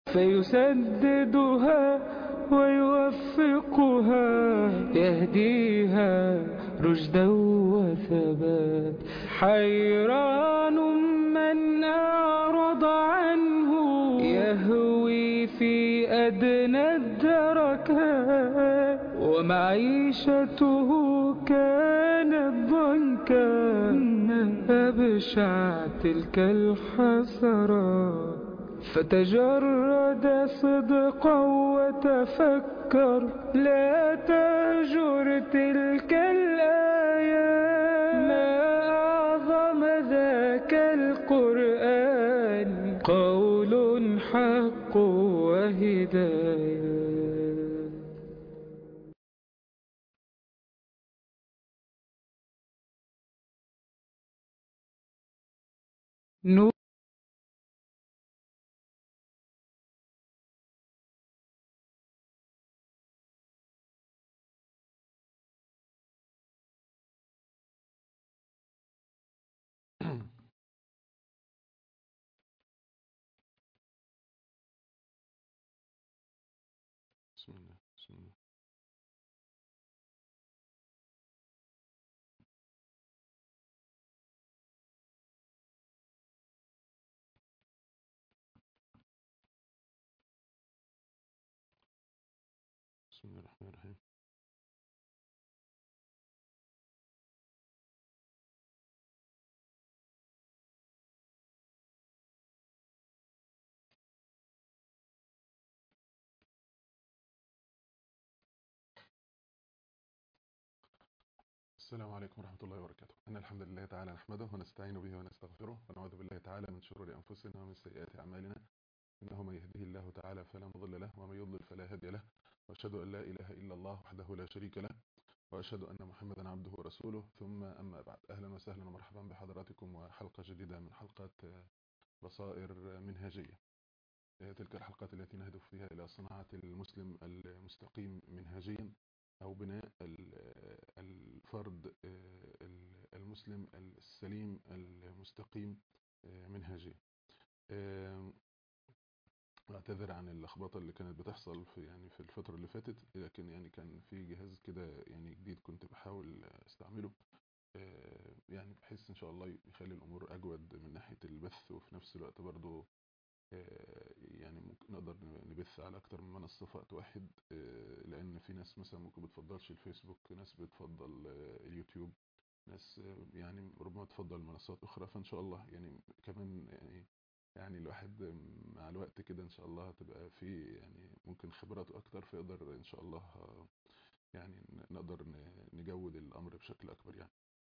فيسددها ويوفقها يهديها رشدا وثبات حيران من أعرض عنه يهوي في أدنى الدركات ومعيشته كانت ضنكا أبشع تلك الحسرات فتجرد صدقا وتفكر لا تهجر تلك الآيات ما أعظم ذاك القرآن قول حق وهداية نور بسم الله بسم الله بسم الله الرحمن الرحيم السلام عليكم ورحمة الله وبركاته إن الحمد لله تعالى نحمده ونستعين به ونستغفره ونعوذ بالله تعالى من شرور أنفسنا ومن سيئات أعمالنا إنه من يهده الله تعالى فلا مضل له ومن يضلل فلا هادي له وأشهد أن لا إله إلا الله وحده لا شريك له وأشهد أن محمدا عبده ورسوله ثم أما بعد أهلا وسهلا ومرحبا بحضراتكم وحلقة جديدة من حلقات بصائر منهجية تلك الحلقات التي نهدف فيها إلى صناعة المسلم المستقيم منهجيا أو بناء الفرد المسلم السليم المستقيم منهجيا اعتذر عن اللخبطة اللي كانت بتحصل في يعني في الفترة اللي فاتت لكن يعني كان في جهاز كده يعني جديد كنت بحاول استعمله يعني بحيث ان شاء الله يخلي الامور اجود من ناحية البث وفي نفس الوقت برضو يعني ممكن نقدر نبث على اكتر من منصة في وقت واحد لان في ناس مثلا ممكن بتفضلش الفيسبوك ناس بتفضل اليوتيوب ناس يعني ربما تفضل منصات اخرى فان شاء الله يعني كمان يعني يعني الواحد مع الوقت كده ان شاء الله هتبقى في يعني ممكن خبراته اكتر فيقدر ان شاء الله يعني نقدر نجود الامر بشكل اكبر يعني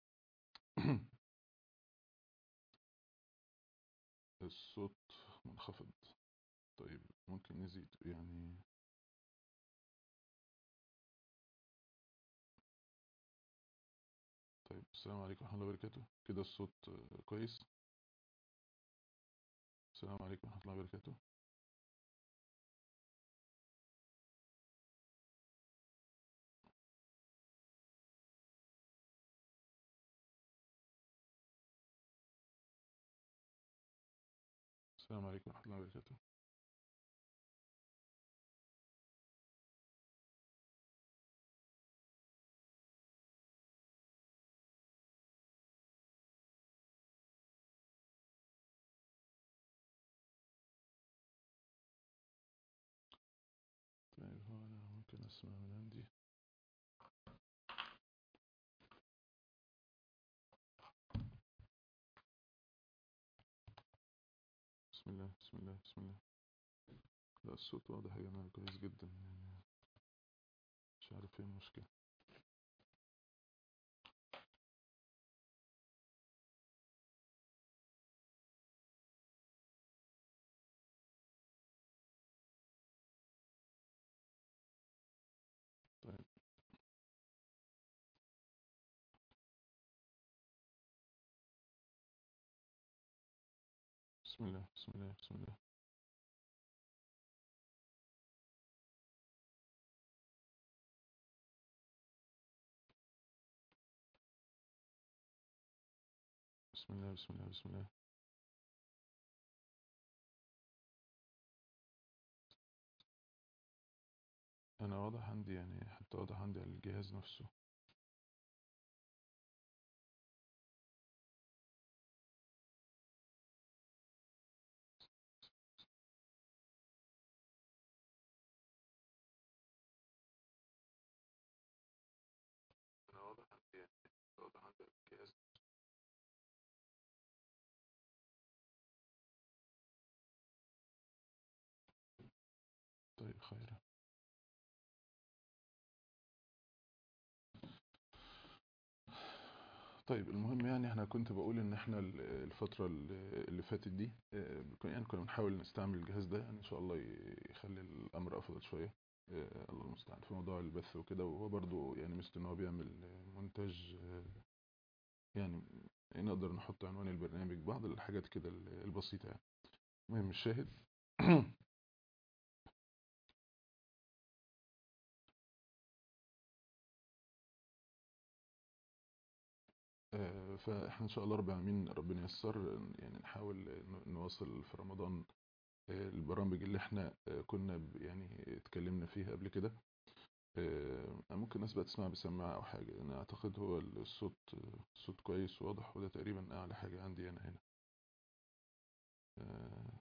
الصوت منخفض طيب ممكن نزيد يعني طيب السلام عليكم ورحمة الله وبركاته كده الصوت كويس السلام عليكم ورحمة الله وبركاته السلام عليكم ورحمة الله وبركاته طيب هو أنا ممكن أسمع من عندي بسم الله بسم الله بسم الله لا الصوت واضح يا جماعة كويس جدا يعني مش عارف ايه المشكلة طيب بسم الله بسم الله بسم الله بسم الله بسم الله بسم الله انا واضح عندي يعني حتى واضح عندي على الجهاز نفسه انا واضح عندي يعني واضح عندي على الجهاز طيب خير طيب المهم يعني احنا كنت بقول ان احنا ال- الفترة ال- اللي فاتت دي آه، يعني كنا بنحاول نستعمل الجهاز ده يعني ان شاء الله ي- يخلي الامر افضل شوية آه، الله المستعان في موضوع البث وكده وهو برضو يعني مثل ان هو بيعمل مونتاج آه، يعني نقدر نحط عنوان البرنامج بعض الحاجات كده ال- البسيطة يعني المهم الشاهد آه، فاحنا ان شاء الله رب العالمين ربنا ييسر يعني نحاول ن- نواصل في رمضان آه، البرامج اللي احنا آه، كنا ب- يعني اتكلمنا فيها قبل كده آه، ممكن الناس بقى تسمع بسماعة او حاجة انا اعتقد هو الصوت الصوت كويس واضح وده تقريبا اعلى حاجة عندي انا هنا آه،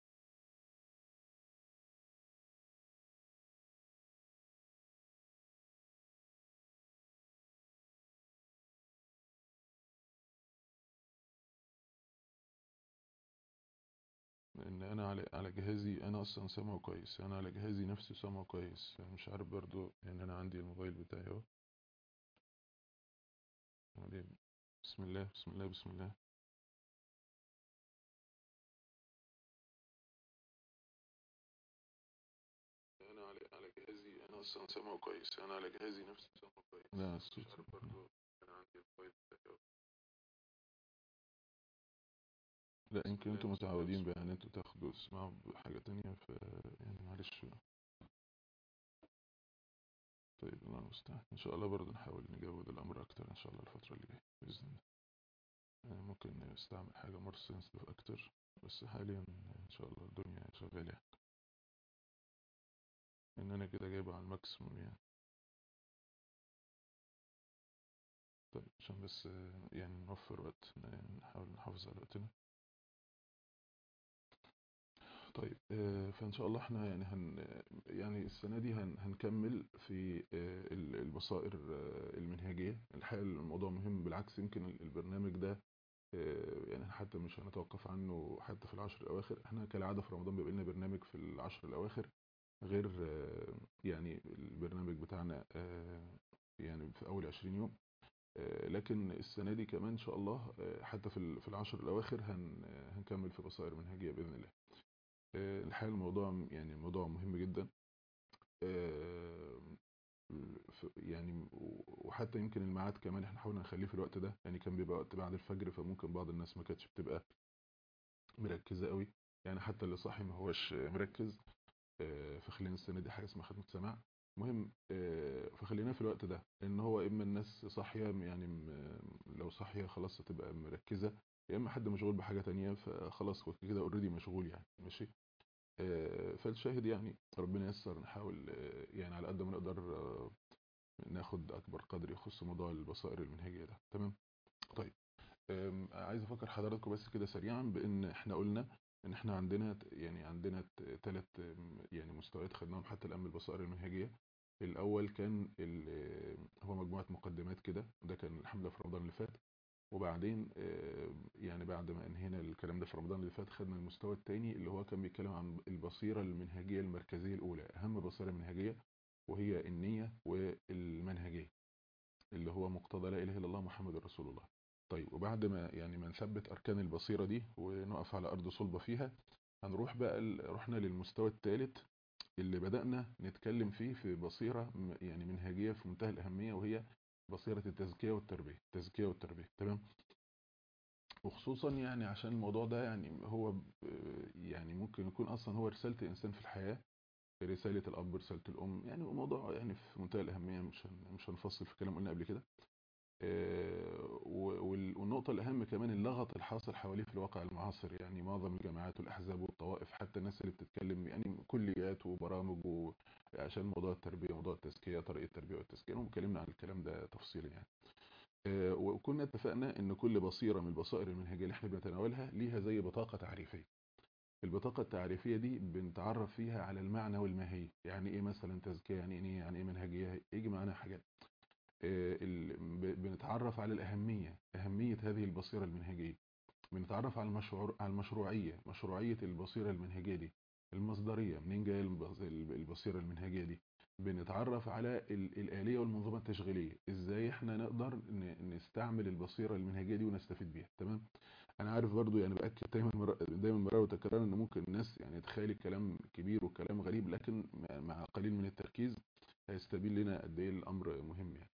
لان انا على على جهازي انا اصلا سامعه كويس انا على جهازي نفسي سامعه كويس مش عارف برضو يعني انا عندي الموبايل بتاعي اهو عليه بسم الله بسم الله بسم الله انا على على جهازي انا اصلا سامعه كويس انا على جهازي نفسي سامعه كويس لا الصوت مش عارف برضو انا عندي الموبايل بتاعي اهو لا يمكن انتوا متعودين بقى ان انتوا تاخدوا تسمعوا بحاجة تانية ف يعني معلش طيب الله المستعان ان شاء الله برضه نحاول نجود الامر اكتر ان شاء الله الفترة اللي جاية باذن الله يعني ممكن نستعمل حاجة مور سنسيتيف اكتر بس حاليا ان شاء الله الدنيا شغالة ان انا كده جايبه على الماكسيموم يعني طيب عشان بس يعني نوفر وقت نحاول نحافظ على وقتنا طيب آه، فإن شاء الله احنا يعني هن يعني السنة دي هن هنكمل في آه، ال- البصائر آه، المنهجية الحقيقة الموضوع مهم بالعكس يمكن ال- البرنامج ده آه، يعني حتى مش هنتوقف عنه حتى في العشر الأواخر احنا كالعادة في رمضان بيبقى لنا برنامج في العشر الأواخر غير آه، يعني البرنامج بتاعنا آه، يعني في أول 20 يوم آه، لكن السنة دي كمان إن شاء الله آه، حتى في ال- في العشر الأواخر هن هنكمل في بصائر منهجية بإذن الله آه، الحقيقة الموضوع يعني موضوع مهم جدا آه، ف- يعني وحتى يمكن الميعاد كمان احنا حاولنا نخليه في الوقت ده يعني كان بيبقى وقت بعد الفجر فممكن بعض الناس ما كانتش بتبقى مركزة قوي يعني حتى اللي صاحي ما هوش مركز آه، فخلينا السنة دي حاجة اسمها خدمة سماع مهم آه، فخليناه في الوقت ده لان هو اما الناس صاحية يعني م- لو صاحية خلاص هتبقى مركزة يا اما حد مشغول بحاجة تانية فخلاص هو كده اوريدي مشغول يعني ماشي آه، فالشاهد يعني ربنا ييسر نحاول آه، يعني على قد ما نقدر آه، ناخد اكبر قدر يخص موضوع البصائر المنهجيه ده تمام طيب آم، عايز افكر حضراتكم بس كده سريعا بان احنا قلنا ان احنا عندنا ت- يعني عندنا ثلاث يعني مستويات خدناهم حتى الان من البصائر المنهجيه الاول كان ال- هو مجموعه مقدمات كده ده كان الحمد لله في رمضان اللي فات وبعدين آه، يعني بعد ما انهينا الكلام ده في رمضان اللي فات خدنا المستوى الثاني اللي هو كان بيتكلم عن البصيرة المنهجية المركزية الأولى أهم بصيرة منهجية وهي النية والمنهجية اللي هو مقتضى لا إله إلا الله محمد رسول الله طيب وبعد ما يعني ما نثبت أركان البصيرة دي ونقف على أرض صلبة فيها هنروح بقى ال- رحنا للمستوى الثالث اللي بدأنا نتكلم فيه في بصيرة م- يعني منهجية في منتهى الأهمية وهي بصيرة التزكية والتربية التزكية والتربية تمام وخصوصا يعني عشان الموضوع ده يعني هو ب- يعني ممكن يكون اصلا هو رسالة الانسان في الحياة رسالة الاب رسالة الام يعني موضوع يعني في منتهى الاهمية مش هن- مش هنفصل في كلام قلنا قبل كده آه، و- وال- والنقطة الأهم كمان اللغط الحاصل حواليه في الواقع المعاصر يعني معظم الجامعات والأحزاب والطوائف حتى الناس اللي بتتكلم يعني كليات وبرامج و- عشان موضوع التربية موضوع التزكية طريقة التربية والتزكية واتكلمنا عن الكلام ده تفصيلا يعني آه، وكنا اتفقنا ان كل بصيرة من البصائر المنهجية اللي احنا بنتناولها ليها زي بطاقة تعريفية البطاقة التعريفية دي بنتعرف فيها على المعنى والماهية يعني ايه مثلا تزكية يعني ايه يعني ايه منهجية يجي معانا حاجات آه، ال- ب- بنتعرف على الأهمية أهمية هذه البصيرة المنهجية بنتعرف على المشروع على المشروعية مشروعية البصيرة المنهجية دي المصدرية منين جاية الب- البصيرة المنهجية دي بنتعرف على ال- الآلية والمنظومة التشغيلية ازاي احنا نقدر ن- نستعمل البصيرة المنهجية دي ونستفيد بيها تمام انا عارف برضو يعني باكد دايما مر... دايما مرة وتكرار ان ممكن الناس يعني تخيل الكلام كبير وكلام غريب لكن مع- مع قليل من التركيز هيستبين لنا قد ايه الامر مهم يعني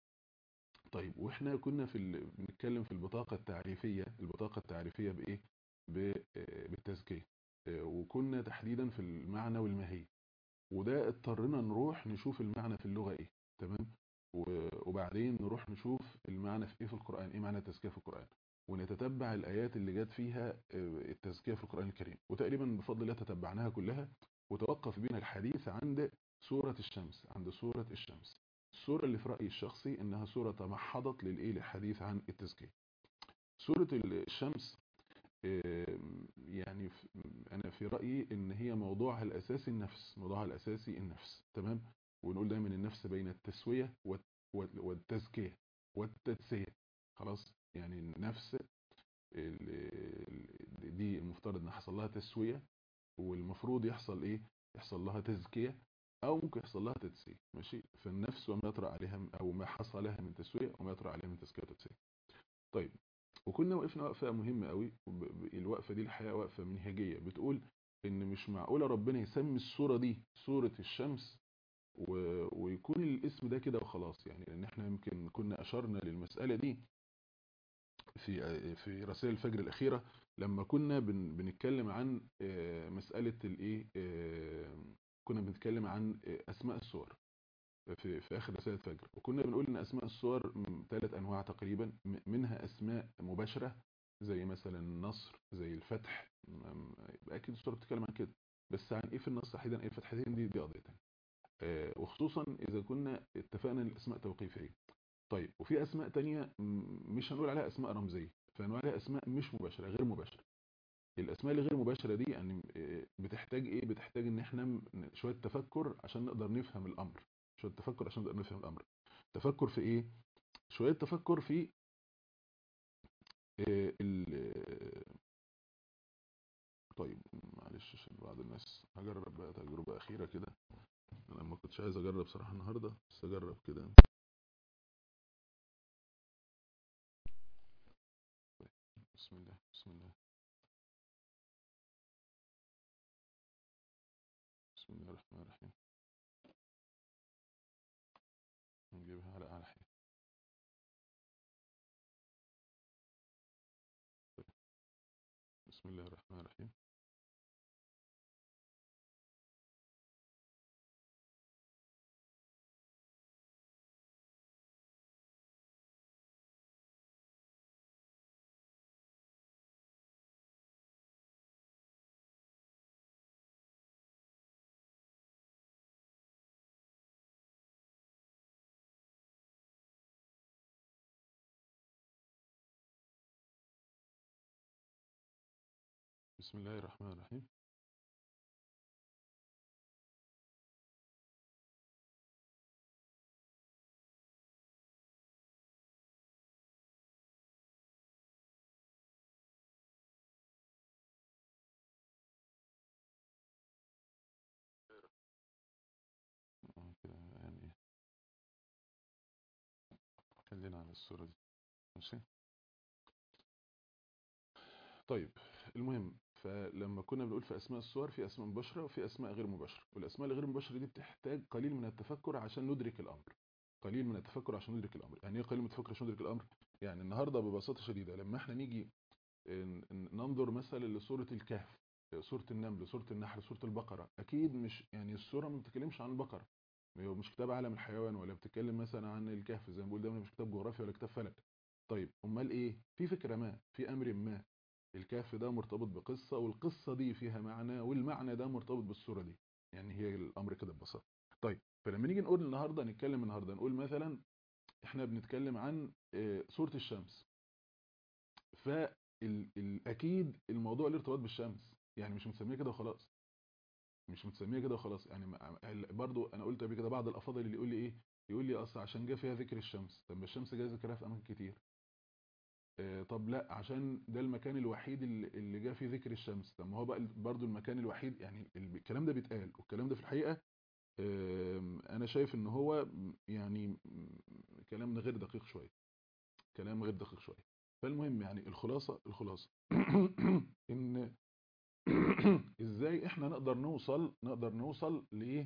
طيب واحنا كنا في ال... بنتكلم في البطاقة التعريفية البطاقة التعريفية بايه ب... آه، بالتزكية آه، وكنا تحديدا في المعنى والماهية وده اضطرنا نروح نشوف المعنى في اللغة ايه تمام و- وبعدين نروح نشوف المعنى في ايه في القرآن ايه معنى التزكية في القرآن ونتتبع الآيات اللي جت فيها آه، التزكية في القرآن الكريم وتقريبا بفضل الله تتبعناها كلها وتوقف بينا الحديث عند سورة الشمس عند سورة الشمس السورة اللي في رأيي الشخصي انها سورة تمحضت للايه للحديث عن التزكية سورة الشمس آم، يعني في- انا في رايي ان هي موضوعها الاساسي النفس موضوعها الاساسي النفس تمام ونقول دايما النفس بين التسويه والت- وال- والتزكيه والتدسيه خلاص يعني النفس ال- ال- دي المفترض ان حصل لها تسويه والمفروض يحصل ايه يحصل لها تزكيه او ممكن يحصل لها تدسيه ماشي فالنفس وما يطرأ عليها او ما حصل لها من تسويه وما يطرأ عليها من تزكيه وتدسيه طيب وكنا وقفنا وقفة مهمة قوي وب- ب- الوقفة دي الحقيقة وقفة منهجية بتقول ان مش معقولة ربنا يسمي الصورة دي سورة الشمس و... ويكون الاسم ده كده وخلاص يعني لان احنا يمكن كنا اشرنا للمسألة دي في في رسائل الفجر الأخيرة لما كنا بن... بنتكلم عن آه، مسألة الايه آه، كنا بنتكلم عن آه، اسماء السور في في اخر رسائل الفجر وكنا بنقول ان اسماء السور ثلاث انواع تقريبا م- منها اسماء مباشره زي مثلا النصر زي الفتح م- يبقى اكيد السوره بتتكلم عن كده بس عن ايه في النصر تحديدا ايه الفتحتين دي دي قضيه تانية آه، وخصوصا اذا كنا اتفقنا ان الاسماء توقيفيه طيب وفي اسماء تانية م- مش هنقول عليها اسماء رمزيه فهنقول عليها اسماء مش مباشره غير مباشره الاسماء اللي غير مباشره دي يعني آه، بتحتاج ايه بتحتاج ان احنا م- شويه تفكر عشان نقدر نفهم الامر شويه تفكر عشان نقدر نفهم الامر تفكر في ايه شويه تفكر في آه، ال آه، طيب معلش عشان بعض الناس هجرب بقى تجربه اخيره كده انا ما كنتش عايز اجرب صراحه النهارده بس اجرب كده بسم الله بسم الله بسم الله الرحمن الرحيم نجيبها على اعلى حاجه بسم الله الرحمن الرحيم بسم الله الرحمن الرحيم آه، كده يعني خلينا على الصوره دي ماشي طيب المهم فلما كنا بنقول في اسماء الصور في اسماء مباشره وفي اسماء غير مباشره والاسماء الغير مباشره دي بتحتاج قليل من التفكر عشان ندرك الامر قليل من التفكر عشان ندرك الامر يعني ايه قليل من التفكر عشان ندرك الامر يعني النهارده ببساطه شديده لما احنا نيجي ن- ن- ننظر مثلا لسوره الكهف سوره النمل سوره النحل سوره البقره اكيد مش يعني السوره ما بتتكلمش عن البقره هو مش كتاب عالم الحيوان ولا بتتكلم مثلا عن الكهف زي ما بقول ده مش كتاب جغرافيا ولا كتاب فلك طيب امال ايه في فكره ما في امر ما الكهف ده مرتبط بقصه والقصه دي فيها معنى والمعنى ده مرتبط بالصوره دي يعني هي الامر كده ببساطه طيب فلما نيجي نقول النهارده نتكلم النهارده نقول مثلا احنا بنتكلم عن آه، سوره الشمس فالاكيد الموضوع له ارتباط بالشمس يعني مش مسميه كده وخلاص مش متسميه كده وخلاص يعني ما- برضو انا قلت قبل كده بعض الافاضل اللي يقول لي ايه يقول لي اصل عشان جه فيها ذكر الشمس طب ما الشمس جاي ذكرها في اماكن كتير آه، طب لا عشان ده المكان الوحيد اللي اللي جه فيه ذكر الشمس طب ما هو بقى برضو المكان الوحيد يعني ال- الكلام ده بيتقال والكلام ده في الحقيقة آم، انا شايف ان هو م- يعني م- كلام غير دقيق شوية كلام غير دقيق شوية فالمهم يعني الخلاصة الخلاصة ان ازاي احنا نقدر نوصل نقدر نوصل لايه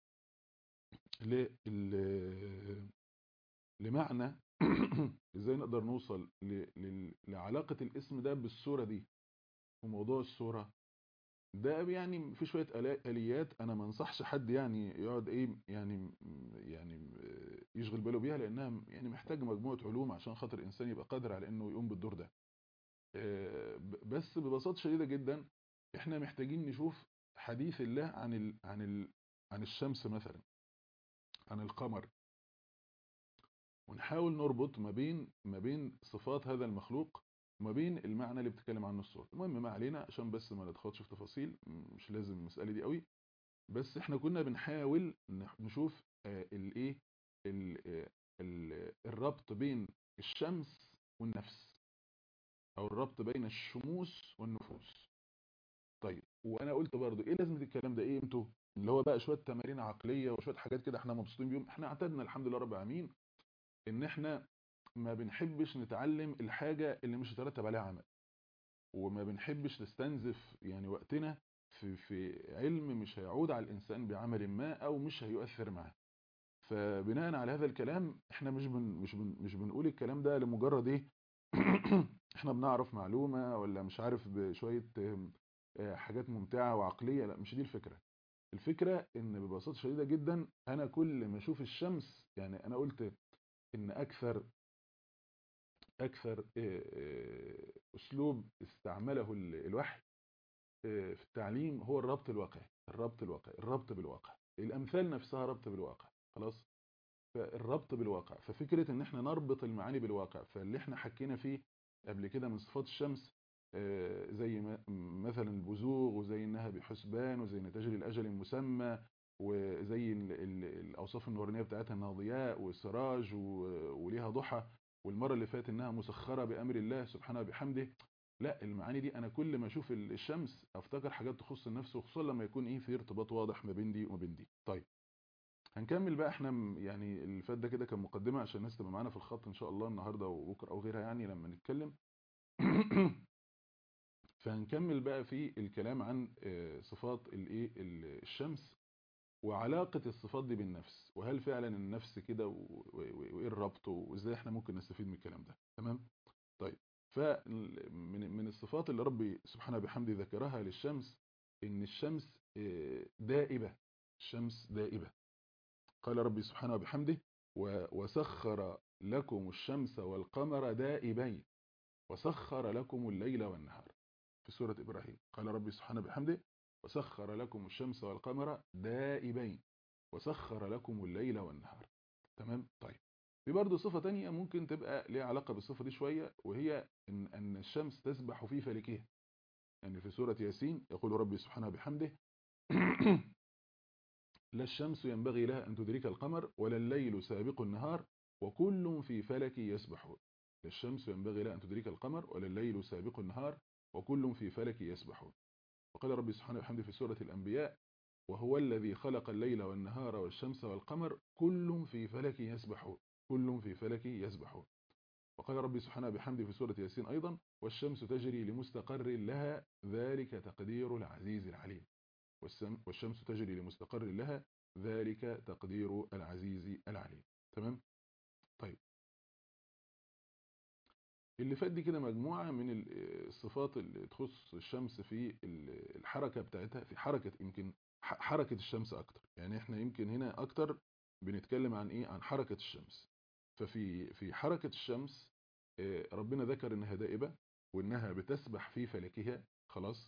ل- ل- لمعنى ازاي نقدر نوصل ل- لل- لعلاقة الاسم ده بالصورة دي وموضوع الصورة ده يعني في شوية آلا- آليات انا ما انصحش حد يعني يقعد ايه يعني يعني يشغل باله بيها لانها يعني محتاج مجموعة علوم عشان خاطر الانسان يبقى قادر على انه يقوم بالدور ده آه، ب- بس ببساطة شديدة جدا احنا محتاجين نشوف حديث الله عن ال عن ال عن الشمس مثلا عن القمر ونحاول نربط ما بين ما بين صفات هذا المخلوق وما بين المعنى اللي بتتكلم عنه الصورة المهم ما علينا عشان بس ما ندخلش في تفاصيل مش لازم المسألة دي قوي بس احنا كنا بنحاول نح- نشوف آه، الايه ال- آه، ال- الربط بين الشمس والنفس او الربط بين الشموس والنفوس طيب وانا قلت برضو ايه لازمه الكلام ده ايه قيمته اللي هو بقى شويه تمارين عقليه وشويه حاجات كده احنا مبسوطين بيهم احنا اعتدنا الحمد لله رب العالمين ان احنا ما بنحبش نتعلم الحاجه اللي مش هترتب عليها عمل وما بنحبش نستنزف يعني وقتنا في في علم مش هيعود على الانسان بعمل ما او مش هيؤثر معاه فبناء على هذا الكلام احنا مش بن مش بن مش بنقول الكلام ده لمجرد ايه احنا بنعرف معلومة ولا مش عارف بشوية آم، آه، حاجات ممتعة وعقلية لا مش دي الفكرة الفكرة ان ببساطة شديدة جدا انا كل ما اشوف الشمس يعني انا قلت ان اكثر اكثر آه، آه، اسلوب استعمله ال- الوحي آه، في التعليم هو الربط الواقعي الربط الواقعي الربط بالواقع الامثال نفسها ربط بالواقع خلاص فالربط بالواقع ففكرة ان احنا نربط المعاني بالواقع فاللي احنا حكينا فيه قبل كده من صفات الشمس آه، زي ما- مثلا البزوغ وزي انها بحسبان وزي انها تجري الاجل المسمى وزي ال- ال- الاوصاف النورانيه بتاعتها انها ضياء وسراج و- وليها ضحى والمره اللي فاتت انها مسخره بامر الله سبحانه وبحمده لا المعاني دي انا كل ما اشوف ال- الشمس افتكر حاجات تخص النفس وخصوصا لما يكون ايه في ارتباط واضح ما بين دي وما بين دي طيب هنكمل بقى احنا م- يعني اللي فات ده كده كان مقدمه عشان الناس تبقى معانا في الخط ان شاء الله النهارده وبكره او غيرها يعني لما نتكلم فهنكمل بقى في الكلام عن آه، صفات الايه ال- الشمس وعلاقة الصفات دي بالنفس وهل فعلا النفس كده و- و- وايه الربط وازاي احنا ممكن نستفيد من الكلام ده تمام طيب فمن من الصفات اللي ربي سبحانه بحمده ذكرها للشمس ان الشمس آه، دائبة الشمس دائبة قال ربي سبحانه وبحمده و- وسخر لكم الشمس والقمر دائبين وسخر لكم الليل والنهار في سورة إبراهيم قال ربي سبحانه بحمده وسخر لكم الشمس والقمر دائبين وسخر لكم الليل والنهار تمام طيب في برضه صفة تانية ممكن تبقى ليها علاقة بالصفة دي شوية وهي إن, أن الشمس تسبح في فلكها يعني في سورة ياسين يقول ربي سبحانه بحمده لا الشمس ينبغي لها أن تدرك القمر ولا الليل سابق النهار وكل في فلك يسبحون لا الشمس ينبغي لها أن تدرك القمر ولا الليل سابق النهار وكل في فلك يسبحون وقال ربي سبحانه وبحمده في سورة الأنبياء وهو الذي خلق الليل والنهار والشمس والقمر كل في فلك يسبحون كل في فلك يسبحون وقال ربي سبحانه بحمده في سورة ياسين أيضا والشمس تجري لمستقر لها ذلك تقدير العزيز العليم والسم- والشمس تجري لمستقر لها ذلك تقدير العزيز العليم تمام طيب اللي فات دي كده مجموعة من ال- الصفات اللي تخص الشمس في ال- الحركة بتاعتها في حركة يمكن ح- حركة الشمس أكتر يعني احنا يمكن هنا أكتر بنتكلم عن ايه عن حركة الشمس ففي في حركة الشمس آه، ربنا ذكر انها دائبة وانها بتسبح في فلكها خلاص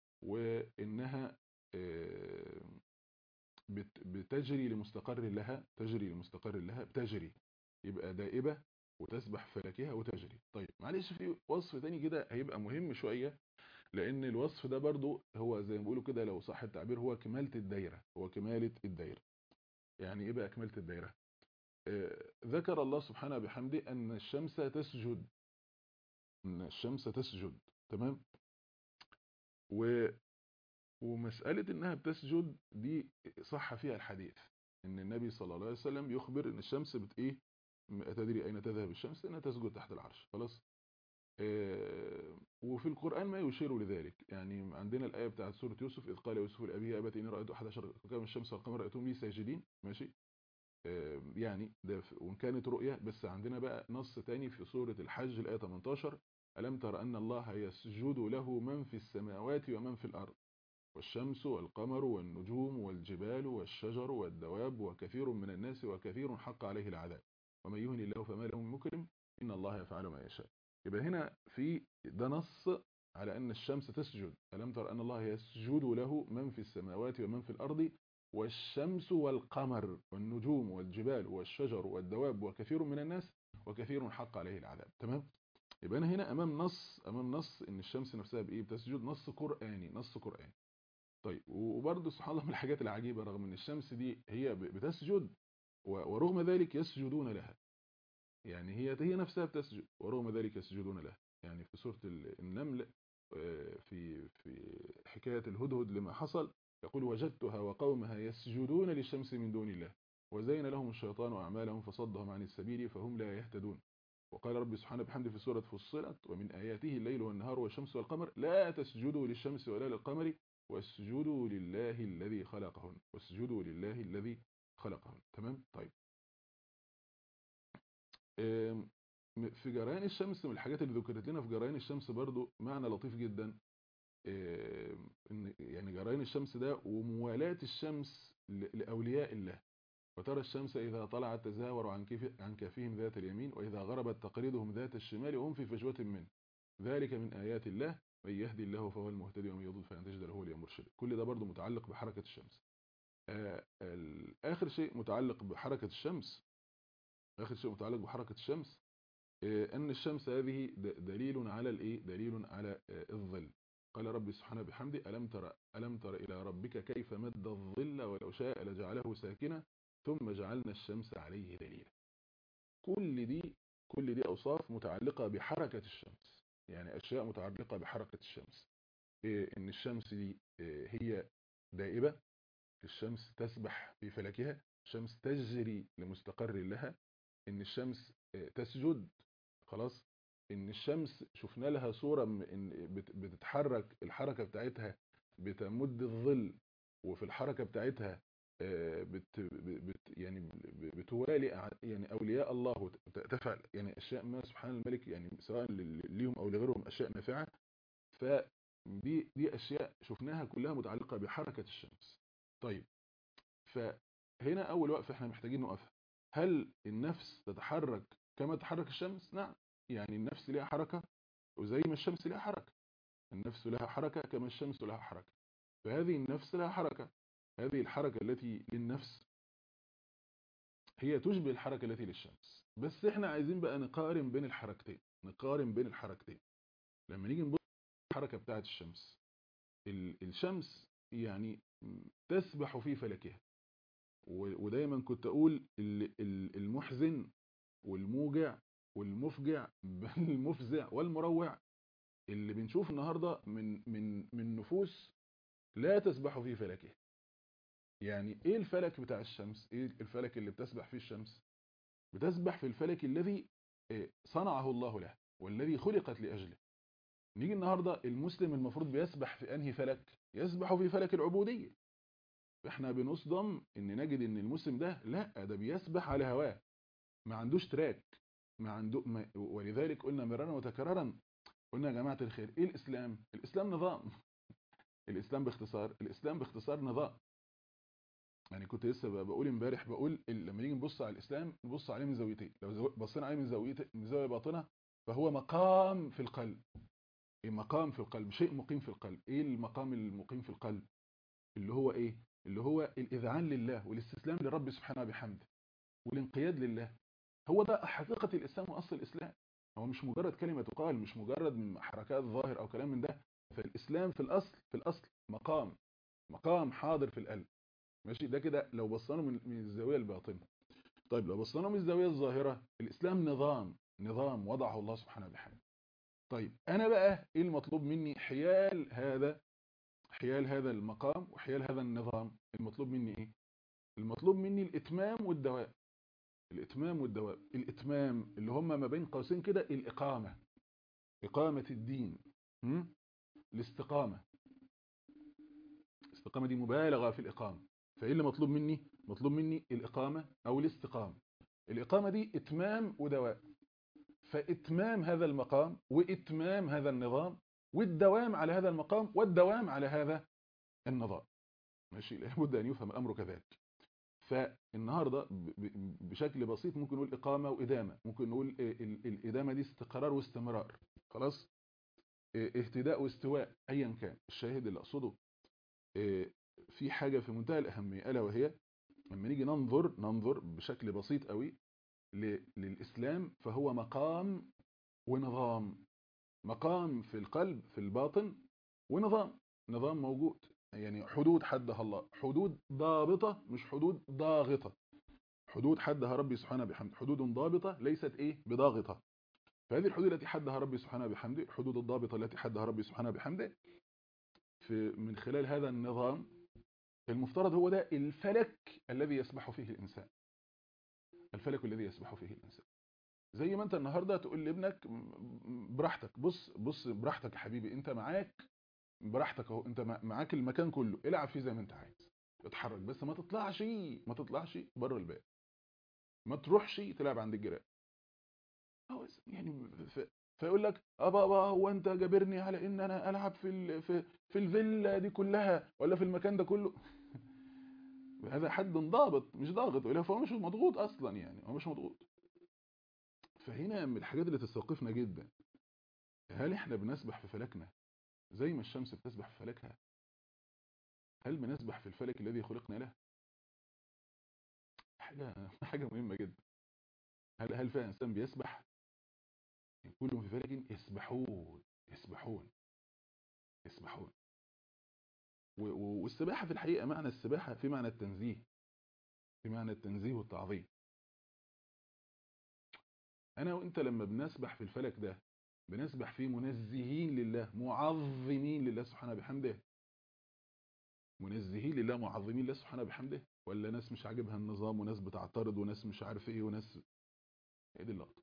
وانها آه، بت- بتجري لمستقر لها تجري لمستقر لها بتجري يبقى دائبة وتسبح في فلكها وتجري طيب معلش في وصف تاني كده هيبقى مهم شوية لان الوصف ده برضو هو زي ما بيقولوا كده لو صح التعبير هو كمالة الدايرة هو كمالة الدايرة يعني ايه بقى كمالة الدايرة آه، ذكر الله سبحانه بحمده ان الشمس تسجد ان الشمس تسجد تمام و ومسألة انها بتسجد دي صح فيها الحديث ان النبي صلى الله عليه وسلم يخبر ان الشمس بت ايه م- تدري اين تذهب الشمس انها تسجد تحت العرش خلاص آه، وفي القرآن ما يشير لذلك يعني عندنا الآية بتاعت سورة يوسف إذ قال يوسف لأبيه يا أبت إني رأيت أحد عشر كوكبا الشمس والقمر رأيتهم لي ساجدين ماشي آه، يعني ده ف- وإن كانت رؤية بس عندنا بقى نص تاني في سورة الحج الآية 18 ألم تر أن الله يسجد له من في السماوات ومن في الأرض والشمس والقمر والنجوم والجبال والشجر والدواب وكثير من الناس وكثير حق عليه العذاب ومن يهن الله فما له من مكرم إن الله يفعل ما يشاء يبقى هنا في ده نص على أن الشمس تسجد ألم تر أن الله يسجد له من في السماوات ومن في الأرض والشمس والقمر والنجوم والجبال والشجر والدواب وكثير من الناس وكثير حق عليه العذاب تمام يبقى أنا هنا أمام نص أمام نص إن الشمس نفسها بإيه بتسجد نص قرآني نص قرآني طيب وبرضه سبحان الله من الحاجات العجيبة رغم ان الشمس دي هي ب- بتسجد و- ورغم ذلك يسجدون لها يعني هي هي نفسها بتسجد ورغم ذلك يسجدون لها يعني في سورة ال- النمل آه، في في حكاية الهدهد لما حصل يقول وجدتها وقومها يسجدون للشمس من دون الله وزين لهم الشيطان أعمالهم فصدهم عن السبيل فهم لا يهتدون وقال ربي سبحانه بحمده في سورة فصلت ومن آياته الليل والنهار والشمس والقمر لا تسجدوا للشمس ولا للقمر واسجدوا لله الذي خلقهن واسجدوا لله الذي خلقهن تمام طيب آم، في جريان الشمس من الحاجات اللي ذكرت لنا في جريان الشمس برضو معنى لطيف جدا آم، ان يعني جريان الشمس ده وموالاة الشمس ل- لأولياء الله وترى الشمس إذا طلعت تزاور عن كيف عن كافهم ذات اليمين وإذا غربت تقرضهم ذات الشمال وهم في فجوة منه ذلك من آيات الله من يهدي الله فهو المهتدي ومن يضل فلن تجد له وليا مرشدا كل ده برضو متعلق بحركة الشمس آه، ال- آخر شيء متعلق بحركة الشمس آخر شيء متعلق بحركة الشمس آه، أن الشمس هذه د- دليل على الإيه دليل على آه، الظل قال ربي سبحانه بحمده ألم تر ألم تر إلى ربك كيف مد الظل ولو شاء لجعله ساكنا ثم جعلنا الشمس عليه دليلا كل دي كل دي أوصاف متعلقة بحركة الشمس يعني أشياء متعلقة بحركة الشمس إيه، إن الشمس دي إيه، هي دائبة الشمس تسبح في فلكها الشمس تجري لمستقر لها إن الشمس إيه، تسجد خلاص إن الشمس شفنا لها صورة م- إن بت- بتتحرك الحركة بتاعتها بتمد الظل وفي الحركة بتاعتها آه، بت بت يعني ب- بتوالي أع- يعني أولياء الله وت- تفعل يعني أشياء ما سبحان الملك يعني سواء ل- ليهم أو لغيرهم أشياء نافعة فدي دي أشياء شفناها كلها متعلقة بحركة الشمس طيب فهنا أول وقفة احنا محتاجين نقفها هل النفس تتحرك كما تتحرك الشمس؟ نعم يعني النفس لها حركة وزي ما الشمس لها حركة النفس لها حركة كما الشمس لها حركة فهذه النفس لها حركة هذه الحركة التي للنفس هي تشبه الحركة التي للشمس بس احنا عايزين بقى نقارن بين الحركتين نقارن بين الحركتين لما نيجي نبص الحركة بتاعت الشمس ال- الشمس يعني تسبح في فلكها و- ودايما كنت اقول ال- ال- المحزن والموجع والمفجع بل المفزع والمروع اللي بنشوف النهارده من من من نفوس لا تسبح في فلكها يعني ايه الفلك بتاع الشمس ايه الفلك اللي بتسبح فيه الشمس بتسبح في الفلك الذي إيه، صنعه الله له والذي خلقت لأجله نيجي النهاردة المسلم المفروض بيسبح في أنهي فلك يسبح في فلك العبودية احنا بنصدم ان نجد ان المسلم ده لا ده بيسبح على هواه ما عندوش تراك ما عنده ما ولذلك قلنا مرارا وتكرارا قلنا يا جماعة الخير ايه الاسلام الاسلام نظام الاسلام باختصار الاسلام باختصار نظام يعني كنت لسه ب- بقول امبارح بقول ال- لما نيجي نبص على الاسلام نبص عليه من زاويتين لو زو- بصينا عليه من زاويه من زاويه باطنه فهو مقام في القلب إيه مقام في القلب شيء مقيم في القلب ايه المقام المقيم في القلب اللي هو ايه اللي هو الاذعان لله والاستسلام لرب سبحانه بحمده والانقياد لله هو ده حقيقه الاسلام واصل الاسلام هو مش مجرد كلمه تقال مش مجرد حركات ظاهر او كلام من ده فالاسلام في الاصل في الاصل مقام مقام حاضر في القلب ماشي ده كده لو بصينا من من الزاويه الباطنه طيب لو بصينا من الزاويه الظاهره الاسلام نظام نظام وضعه الله سبحانه بحمده طيب انا بقى ايه المطلوب مني حيال هذا حيال هذا المقام وحيال هذا النظام المطلوب مني ايه المطلوب مني الاتمام والدوام الاتمام والدوام الاتمام اللي هم ما بين قوسين كده الاقامه اقامه الدين م? الاستقامه الاستقامه دي مبالغه في الاقامه فايه اللي مطلوب مني مطلوب مني الاقامه او الاستقامه الاقامه دي اتمام ودوام فاتمام هذا المقام واتمام هذا النظام والدوام على هذا المقام والدوام على هذا النظام ماشي لابد ان يفهم الامر كذلك فالنهارده ب- ب- بشكل بسيط ممكن نقول اقامه وادامه ممكن نقول ال- ال- الادامه دي استقرار واستمرار خلاص اه، اهتداء واستواء ايا كان الشاهد اللي اقصده اه، في حاجه في منتهى الاهميه الا وهي لما نيجي ننظر ننظر بشكل بسيط قوي ل- للاسلام فهو مقام ونظام مقام في القلب في الباطن ونظام نظام موجود يعني حدود حدها الله حدود ضابطة مش حدود ضاغطة حدود حدها ربي سبحانه بحمده حدود ضابطة ليست ايه بضاغطة فهذه الحدود التي حدها ربي سبحانه بحمده الحدود الضابطة التي حدها ربي سبحانه بحمده في من خلال هذا النظام المفترض هو ده الفلك الذي يسبح فيه الإنسان الفلك الذي يسبح فيه الإنسان زي ما انت النهارده تقول لابنك م- براحتك بص بص براحتك يا حبيبي انت معاك براحتك اهو انت مع- معاك المكان كله العب فيه زي ما انت عايز اتحرك بس ما تطلعش ما تطلعش بره الباب ما تروحش تلعب عند الجيران هو س- يعني ف... فيقول لك اه بابا هو انت جابرني على ان انا العب في ال... في في الفيلا دي كلها ولا في المكان ده كله هذا حد ضابط مش ضاغط يقول لك فهو مش مضغوط اصلا يعني هو مش مضغوط فهنا من الحاجات اللي تستوقفنا جدا هل احنا بنسبح في فلكنا زي ما الشمس بتسبح في فلكها هل بنسبح في الفلك الذي خلقنا له حاجة حاجة مهمة جدا هل هل فيها انسان بيسبح كلهم في فلك يسبحون يسبحون يسبحون و- و- والسباحة في الحقيقة معنى السباحة في معنى التنزيه في معنى التنزيه والتعظيم انا وانت لما بنسبح في الفلك ده بنسبح فيه منزهين لله معظمين لله سبحانه بحمده منزهين لله معظمين لله سبحانه بحمده ولا ناس مش عاجبها النظام وناس بتعترض وناس مش عارف ايه وناس ايه دي اللقطه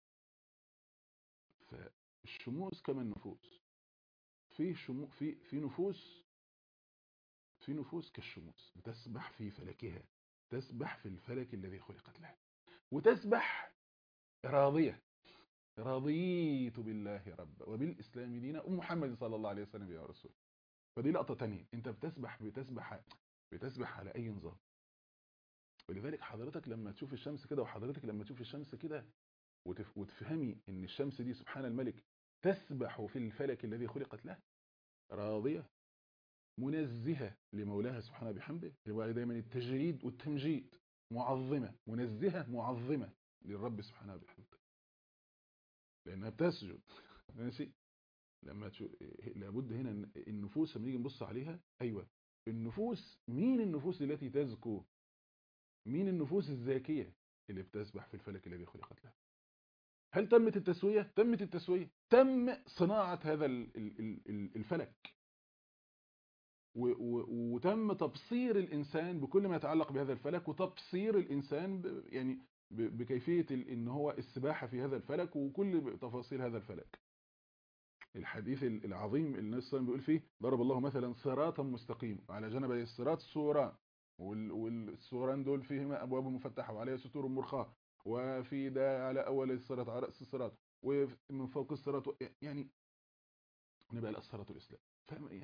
فالشموس كما النفوس في شمو في في نفوس في نفوس كالشموس بتسبح في فلكها تسبح في الفلك الذي خلقت له وتسبح راضيه رضيت بالله ربا وبالاسلام دينا ومحمد صلى الله عليه وسلم يا رسول فدي لقطه تانية انت بتسبح بتسبح بتسبح على اي نظام ولذلك حضرتك لما تشوف الشمس كده وحضرتك لما تشوف الشمس كده وتف... وتفهمي ان الشمس دي سبحان الملك تسبح في الفلك الذي خلقت له راضيه منزهه لمولاها سبحانه بحمده يبقى دايما التجريد والتمجيد معظمه منزهه معظمه للرب سبحانه بحمده لانها بتسجد ماشي لما تشوف لابد هنا إن النفوس لما نيجي نبص عليها ايوه النفوس مين النفوس التي تزكو مين النفوس الزاكيه اللي بتسبح في الفلك الذي خلقت له هل تمت التسويه تمت التسويه تم صناعه هذا ال- ال- ال- ال- الفلك و- و- وتم تبصير الانسان بكل ما يتعلق بهذا الفلك وتبصير الانسان ب- يعني ب- بكيفيه ال- ان هو السباحه في هذا الفلك وكل تفاصيل هذا الفلك الحديث ال- العظيم اللي النبي صلى الله عليه وسلم بيقول فيه ضرب الله مثلا صراطا مستقيم وعلى جنبي الصراط سوران وال- والسوران دول فيهما ابواب مفتحه وعليها ستور مرخاه وفي ده على اول الصراط على راس الصراط ومن فوق الصراط و- يعني نبقى الصراط الاسلام فاهم يعني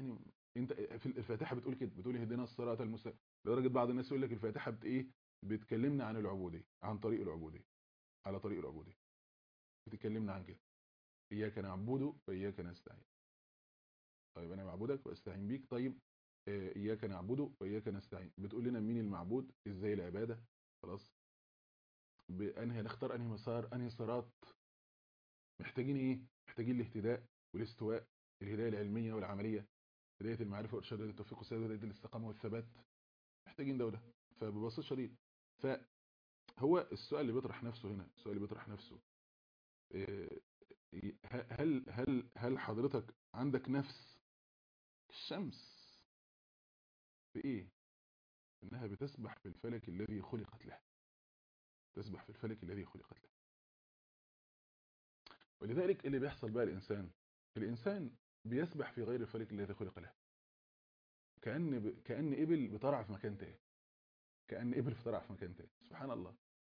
انت في الفاتحه بتقول كده بتقول اهدنا الصراط المستقيم لدرجه بعض الناس يقول لك الفاتحه بت ايه بتكلمنا عن العبوديه عن طريق العبوديه على طريق العبوديه بتكلمنا عن كده اياك نعبد واياك نستعين طيب انا بعبدك واستعين بيك طيب آه، اياك نعبد واياك نستعين بتقول لنا مين المعبود ازاي العباده خلاص بانهي نختار انهي مسار انهي صراط محتاجين ايه محتاجين الاهتداء والاستواء الهدايه العلميه والعمليه هدايه المعرفه وارشاد التوفيق والسداد وهدايه الاستقامه والثبات محتاجين ده وده فببساطه شديد فهو السؤال اللي بيطرح نفسه هنا السؤال اللي بيطرح نفسه إيه، هل هل هل حضرتك عندك نفس الشمس في ايه انها بتسبح في الفلك الذي خلقت له تسبح في الفلك الذي خلقت له ولذلك اللي بيحصل بقى الانسان الانسان بيسبح في غير الفلك الذي خلق له كأن ب... كأن إبل بترعى في مكان تاني كأن إبل بترعى في مكان تاني سبحان الله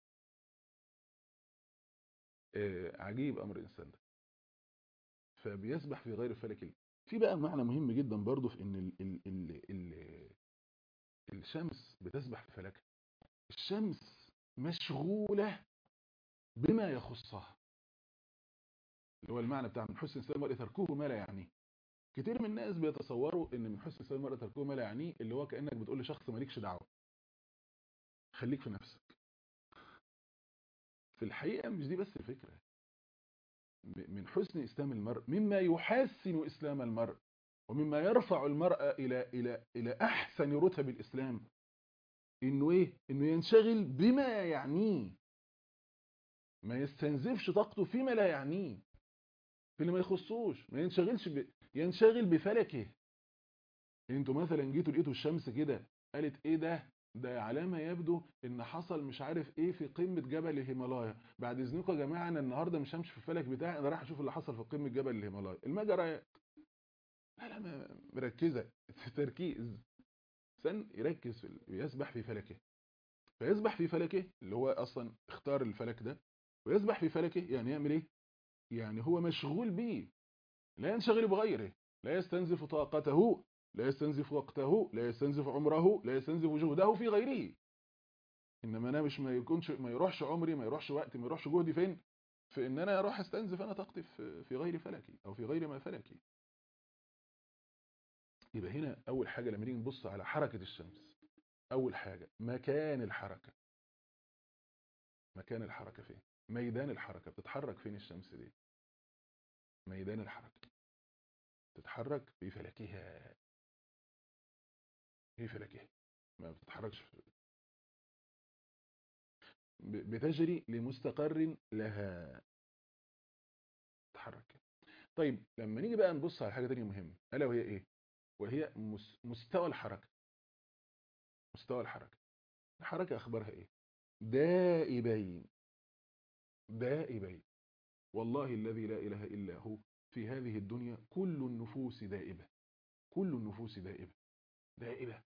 آه عجيب أمر الإنسان ده فبيسبح في غير الفلك ال- في بقى معنى مهم جدا برضو في ان ال ال ال ال الشمس بتسبح في فلكها الشمس مشغولة بما يخصها اللي هو المعنى بتاع من حسن اسلام المرء تركه ما لا يعنيه كتير من الناس بيتصوروا ان من حسن اسلام المرء تركه ما لا يعنيه اللي هو كانك بتقول لشخص مالكش دعوه خليك في نفسك في الحقيقه مش دي بس الفكره م- من حسن اسلام المرء مما يحسن اسلام المرء ومما يرفع المرء الى الى الى احسن رتب الاسلام انه ايه انه ينشغل بما يعنيه ما يستنزفش طاقته فيما لا يعنيه في اللي ما يخصوش ما ينشغلش ب... ينشغل بفلكه انتوا مثلا جيتوا لقيتوا الشمس كده قالت ايه ده ده علامه يبدو ان حصل مش عارف ايه في قمه جبل الهيمالايا بعد اذنكم يا جماعه انا النهارده مش همشي في الفلك بتاعي انا رايح اشوف اللي حصل في قمه جبل الهيمالايا المجريات لا لا ما- مركزه تركيز سن يركز في ال- يسبح في فلكه فيسبح في فلكه اللي هو اصلا اختار الفلك ده ويسبح في فلكه يعني يعمل ايه يعني هو مشغول بيه لا ينشغل بغيره لا يستنزف طاقته لا يستنزف وقته لا يستنزف عمره لا يستنزف جهده في غيره انما انا مش ما يكونش ما يروحش عمري ما يروحش وقتي ما يروحش جهدي فين في ان انا اروح استنزف انا طاقتي في في غير فلكي او في غير ما فلكي يبقى هنا اول حاجه لما نيجي نبص على حركه الشمس اول حاجه مكان الحركه مكان الحركه فين ميدان الحركه بتتحرك فين الشمس دي ميدان الحركه تتحرك في فلكها في فلكها ما بتتحركش في- ب- بتجري لمستقر لها تتحرك طيب لما نيجي بقى نبص على حاجه تانية مهمه الا وهي ايه وهي مس- مستوى الحركه مستوى الحركه الحركه اخبارها ايه دائبين دائبين والله الذي لا اله الا هو في هذه الدنيا كل النفوس دائبه كل النفوس دائبه دائبه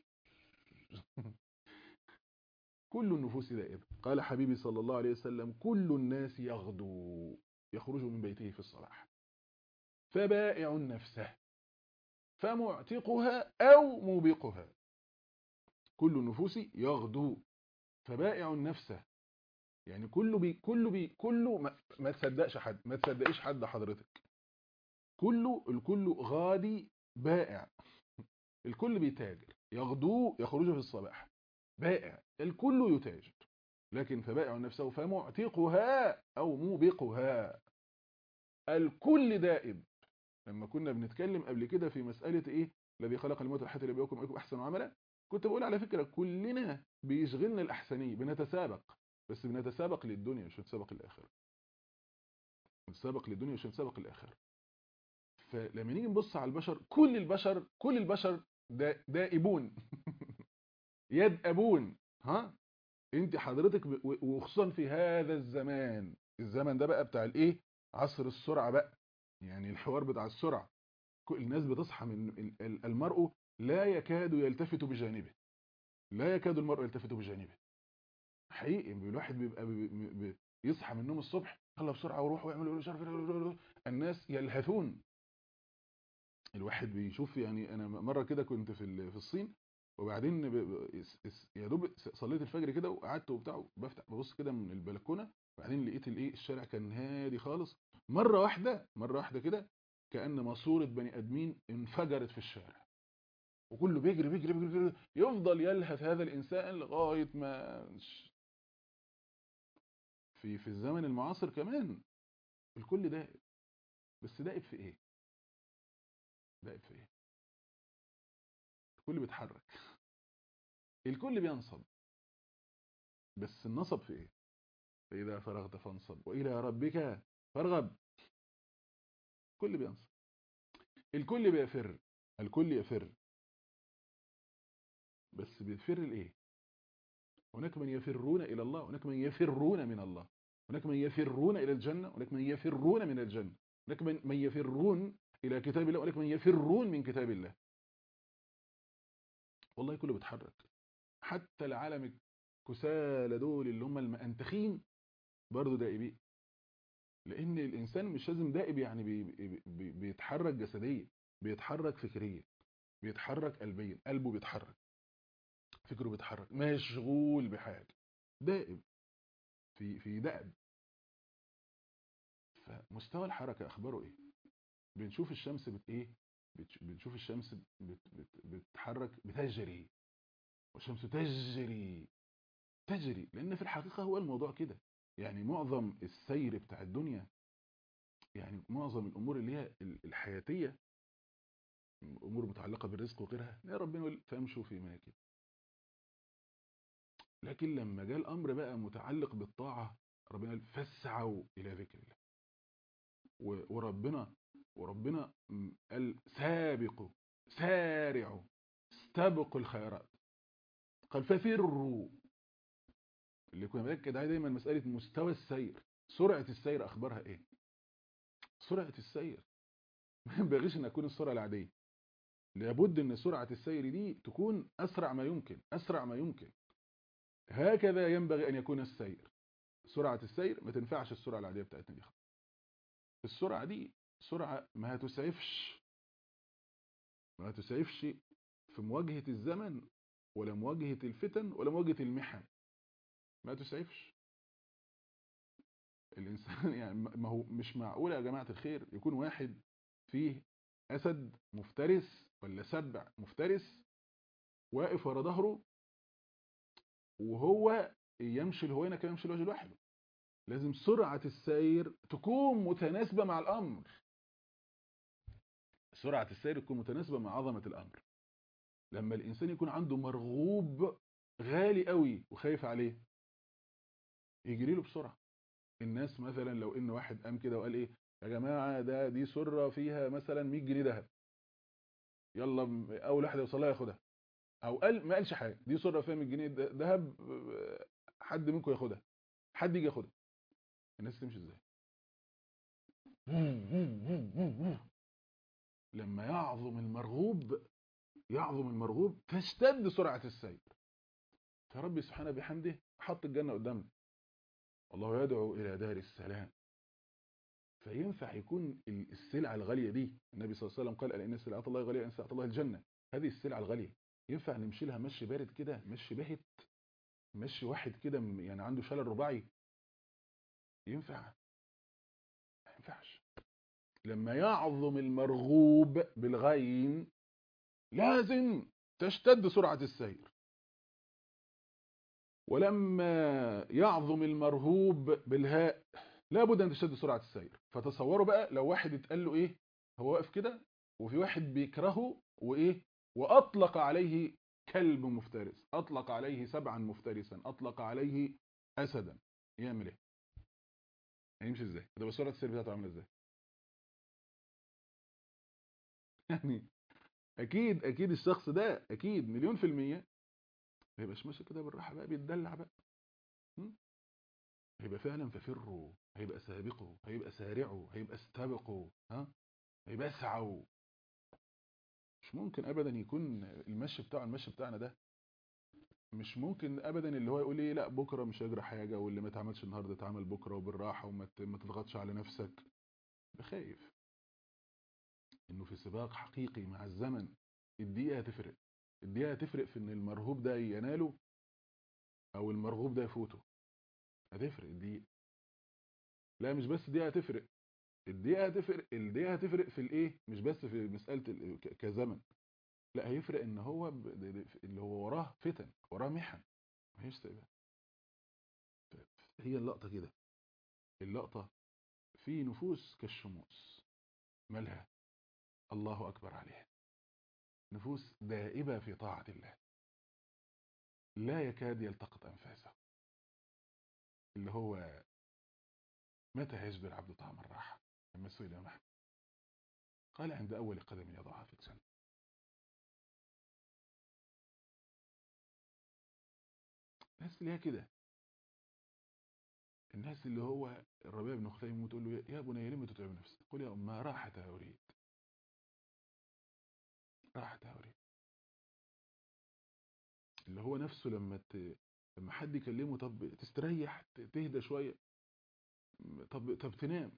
كل النفوس دائبه قال حبيبي صلى الله عليه وسلم كل الناس يغدو يخرج من بيته في الصباح فبائع نفسه فمعتقها أو موبقها كل النفوس يغدو فبائع نفسه يعني كله بي كله بي كله ما, ما تصدقش حد ما تصدقيش حد حضرتك كله الكل غادي بائع الكل بيتاجر يغدو يخرج في الصباح بائع الكل يتاجر لكن فبائع نفسه فمعتقها أو موبقها الكل دائب لما كنا بنتكلم قبل كده في مسألة ايه الذي خلق الموت والحياة ليبلوكم ايكم احسن عملا كنت بقول على فكرة كلنا بيشغلنا الاحسنية بنتسابق بس بنتسابق للدنيا مش بنتسابق للاخره بنتسابق للدنيا مش بنتسابق للاخره فلما نيجي نبص على البشر كل البشر كل البشر دا دائبون يدأبون ها انت حضرتك ب... و- وخصوصا في هذا الزمان الزمن ده بقى بتاع الايه عصر السرعة بقى يعني الحوار بتاع السرعة كل الناس بتصحى من ال- ال- المرء لا يكاد يلتفت بجانبه لا يكاد المرء يلتفت بجانبه حقيقي الواحد بيبقى بي بي يصحى من النوم الصبح يلا بسرعة وروح ويعمل مش عارف إيه. الناس يلهثون الواحد بيشوف يعني انا مره كده كنت في ال- في الصين وبعدين ب- ب- اس- اس- يا دوب س- صليت الفجر كده وقعدت وبتاع بفتح ببص كده من البلكونه وبعدين لقيت الايه الشارع كان هادي خالص مره واحده مره واحده كده كأن ماسوره بني ادمين انفجرت في الشارع وكله بيجري بيجري بيجري, بيجري يفضل يلهث هذا الانسان لغايه ما في في الزمن المعاصر كمان الكل دائب بس دائب في ايه دائب في ايه الكل بيتحرك الكل بينصب بس النصب في ايه فاذا فرغت فانصب والى ربك فارغب الكل بينصب الكل بيفر الكل يفر بس بيفر لايه هناك من يفرون الى الله هناك من يفرون من الله هناك من يفرون الى الجنه هناك من يفرون من الجنه هناك من من يفرون الى كتاب الله هناك من يفرون من كتاب الله والله كله بيتحرك حتى العالم الكسالى دول اللي هم المأنتخين برضه دائبين لان الانسان مش لازم دائب يعني بي بي بي بيتحرك جسديا بيتحرك فكريا بيتحرك قلبيا قلبه بيتحرك فكره بيتحرك مشغول بحاجه دائب في في دأب فمستوى الحركه اخباره ايه بنشوف الشمس بت ايه بتش- بنشوف الشمس بت بت بتتحرك بتجري والشمس تجري تجري لان في الحقيقه هو الموضوع كده يعني معظم السير بتاع الدنيا يعني معظم الامور اللي هي ال- الحياتيه امور متعلقه بالرزق وغيرها يا ربنا يقول فامشوا في مناكب لكن لما جاء الامر بقى متعلق بالطاعه ربنا قال فاسعوا الى ذكر الله و- وربنا وربنا م- قال سابقوا سارعوا استبقوا الخيرات قال ففروا اللي كنا بنأكد عليه دايما مسألة مستوى السير سرعة السير أخبارها إيه سرعة السير ما ينبغيش أن أكون السرعة العادية لابد أن سرعة السير دي تكون أسرع ما يمكن أسرع ما يمكن هكذا ينبغي أن يكون السير سرعة السير ما تنفعش السرعة العادية بتاعتنا دي خالص. السرعة دي سرعة ما هتسعفش ما هتسعفش في مواجهة الزمن ولا مواجهة الفتن ولا مواجهة المحن ما تسعفش الإنسان يعني ما هو مش معقول يا جماعة الخير يكون واحد فيه أسد مفترس ولا سبع مفترس واقف ورا ظهره وهو يمشي الهوينة كما يمشي الوجه لوحده لازم سرعة السير تكون متناسبة مع الأمر سرعة السير تكون متناسبة مع عظمة الأمر لما الإنسان يكون عنده مرغوب غالي قوي وخايف عليه يجري له بسرعة الناس مثلا لو ان واحد قام كده وقال ايه يا جماعة ده دي سرة فيها مثلا 100 جنيه ذهب يلا م- اول واحد يوصلها ياخدها او قال ما قالش حاجة دي سرة فيها 100 جنيه د- ذهب آه، حد منكم ياخدها حد يجي ياخدها الناس تمشي ازاي لما يعظم المرغوب يعظم المرغوب تشتد سرعة السير فربي سبحانه بحمده حط الجنة قدامنا الله يدعو إلى دار السلام فينفع يكون ال- السلعة الغالية دي النبي صلى الله عليه وسلم قال ألا إن سلعة الله غالية إن سلعة الله الجنة هذه السلعة الغالية ينفع نمشي لها مشي بارد كده مشي باهت مشي واحد كده م- يعني عنده شلل رباعي ينفع ما ينفعش لما يعظم المرغوب بالغين لازم تشتد سرعة السير ولما يعظم المرهوب بالهاء لابد ان تشتد سرعة السير فتصوروا بقى لو واحد اتقال له ايه هو واقف كده وفي واحد بيكرهه وايه واطلق عليه كلب مفترس اطلق عليه سبعا مفترسا اطلق عليه اسدا يعمل ايه هيمشي ازاي ده سرعة السير بتاعته عامله ازاي يعني اكيد اكيد الشخص ده اكيد مليون في المية ما يبقاش ماشي كده بالراحة بقى بيتدلع بقى م? هيبقى فعلا ففروا هيبقى سابقوا هيبقى سارعوا هيبقى استبقوا ها هيبقى اسعوا مش ممكن ابدا يكون المشي بتاع المشي بتاعنا ده مش ممكن ابدا اللي هو يقول ايه لا بكره مش هيجرى حاجه واللي ما اتعملش النهارده اتعمل بكره وبالراحه وما ت- ما تضغطش على نفسك بخايف انه في سباق حقيقي مع الزمن الدقيقة هتفرق الدقيقة هتفرق في ان المرهوب ده يناله او المرغوب ده يفوته هتفرق الدقيقة لا مش بس الدقيقة هتفرق الدقيقة هتفرق الدقيقة هتفرق في الايه مش بس في مسألة ال- ك- كزمن لا هيفرق ان هو ب- د- د- اللي هو وراه فتن وراه محن مفيش سيبها هي اللقطة كده اللقطة في نفوس كالشموس مالها الله أكبر عليها نفوس دائبة في طاعة الله لا يكاد يلتقط أنفاسه اللي هو متى يجد العبد طعم الراحة لما سئل يوم أحمد قال عند أول قدم يضعها في الجنة الناس اللي هي كده الناس اللي هو الربيع بن خثيم تقول له يا بني لم تتعب نفسك قل يا أمها راحتها أريد راحتها أريد اللي هو نفسه لما ت... لما حد يكلمه طب تستريح ت- تهدى شوية طب طب تنام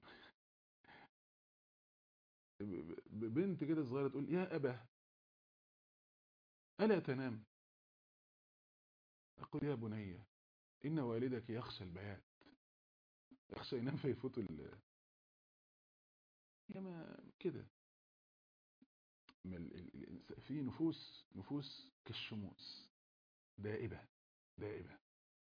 ب- ب- بنت كده صغيرة تقول يا أبا ألا تنام أقول يا بني إن والدك يخشى البيات يخشى ينام فيفوت ال يا ما كده ما ال- ال- الإنس- في نفوس نفوس كالشموس دائبة دائبة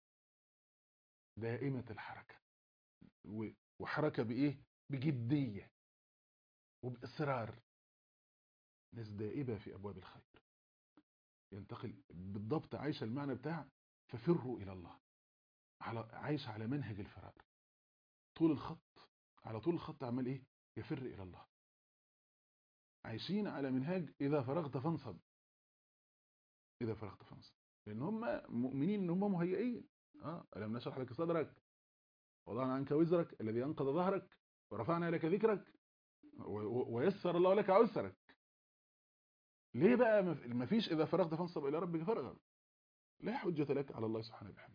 دائمة الحركة و- وحركة بإيه بجدية وبإصرار ناس دائبة في أبواب الخير ينتقل بالضبط عايشة المعنى بتاع ففروا إلى الله على عايش على منهج الفرار طول الخط على طول الخط عمال إيه يفر إلى الله عايشين على منهاج إذا فرغت فانصب إذا فرغت فانصب لأن هم مؤمنين إن هم مهيئين آه ألم نشرح لك صدرك وضعنا عنك وزرك الذي أنقذ ظهرك ورفعنا لك ذكرك و- و- ويسر الله لك عسرك ليه بقى مف- مفيش إذا فرغت فانصب إلى ربك فرغا لا حجة لك على الله سبحانه وبحمده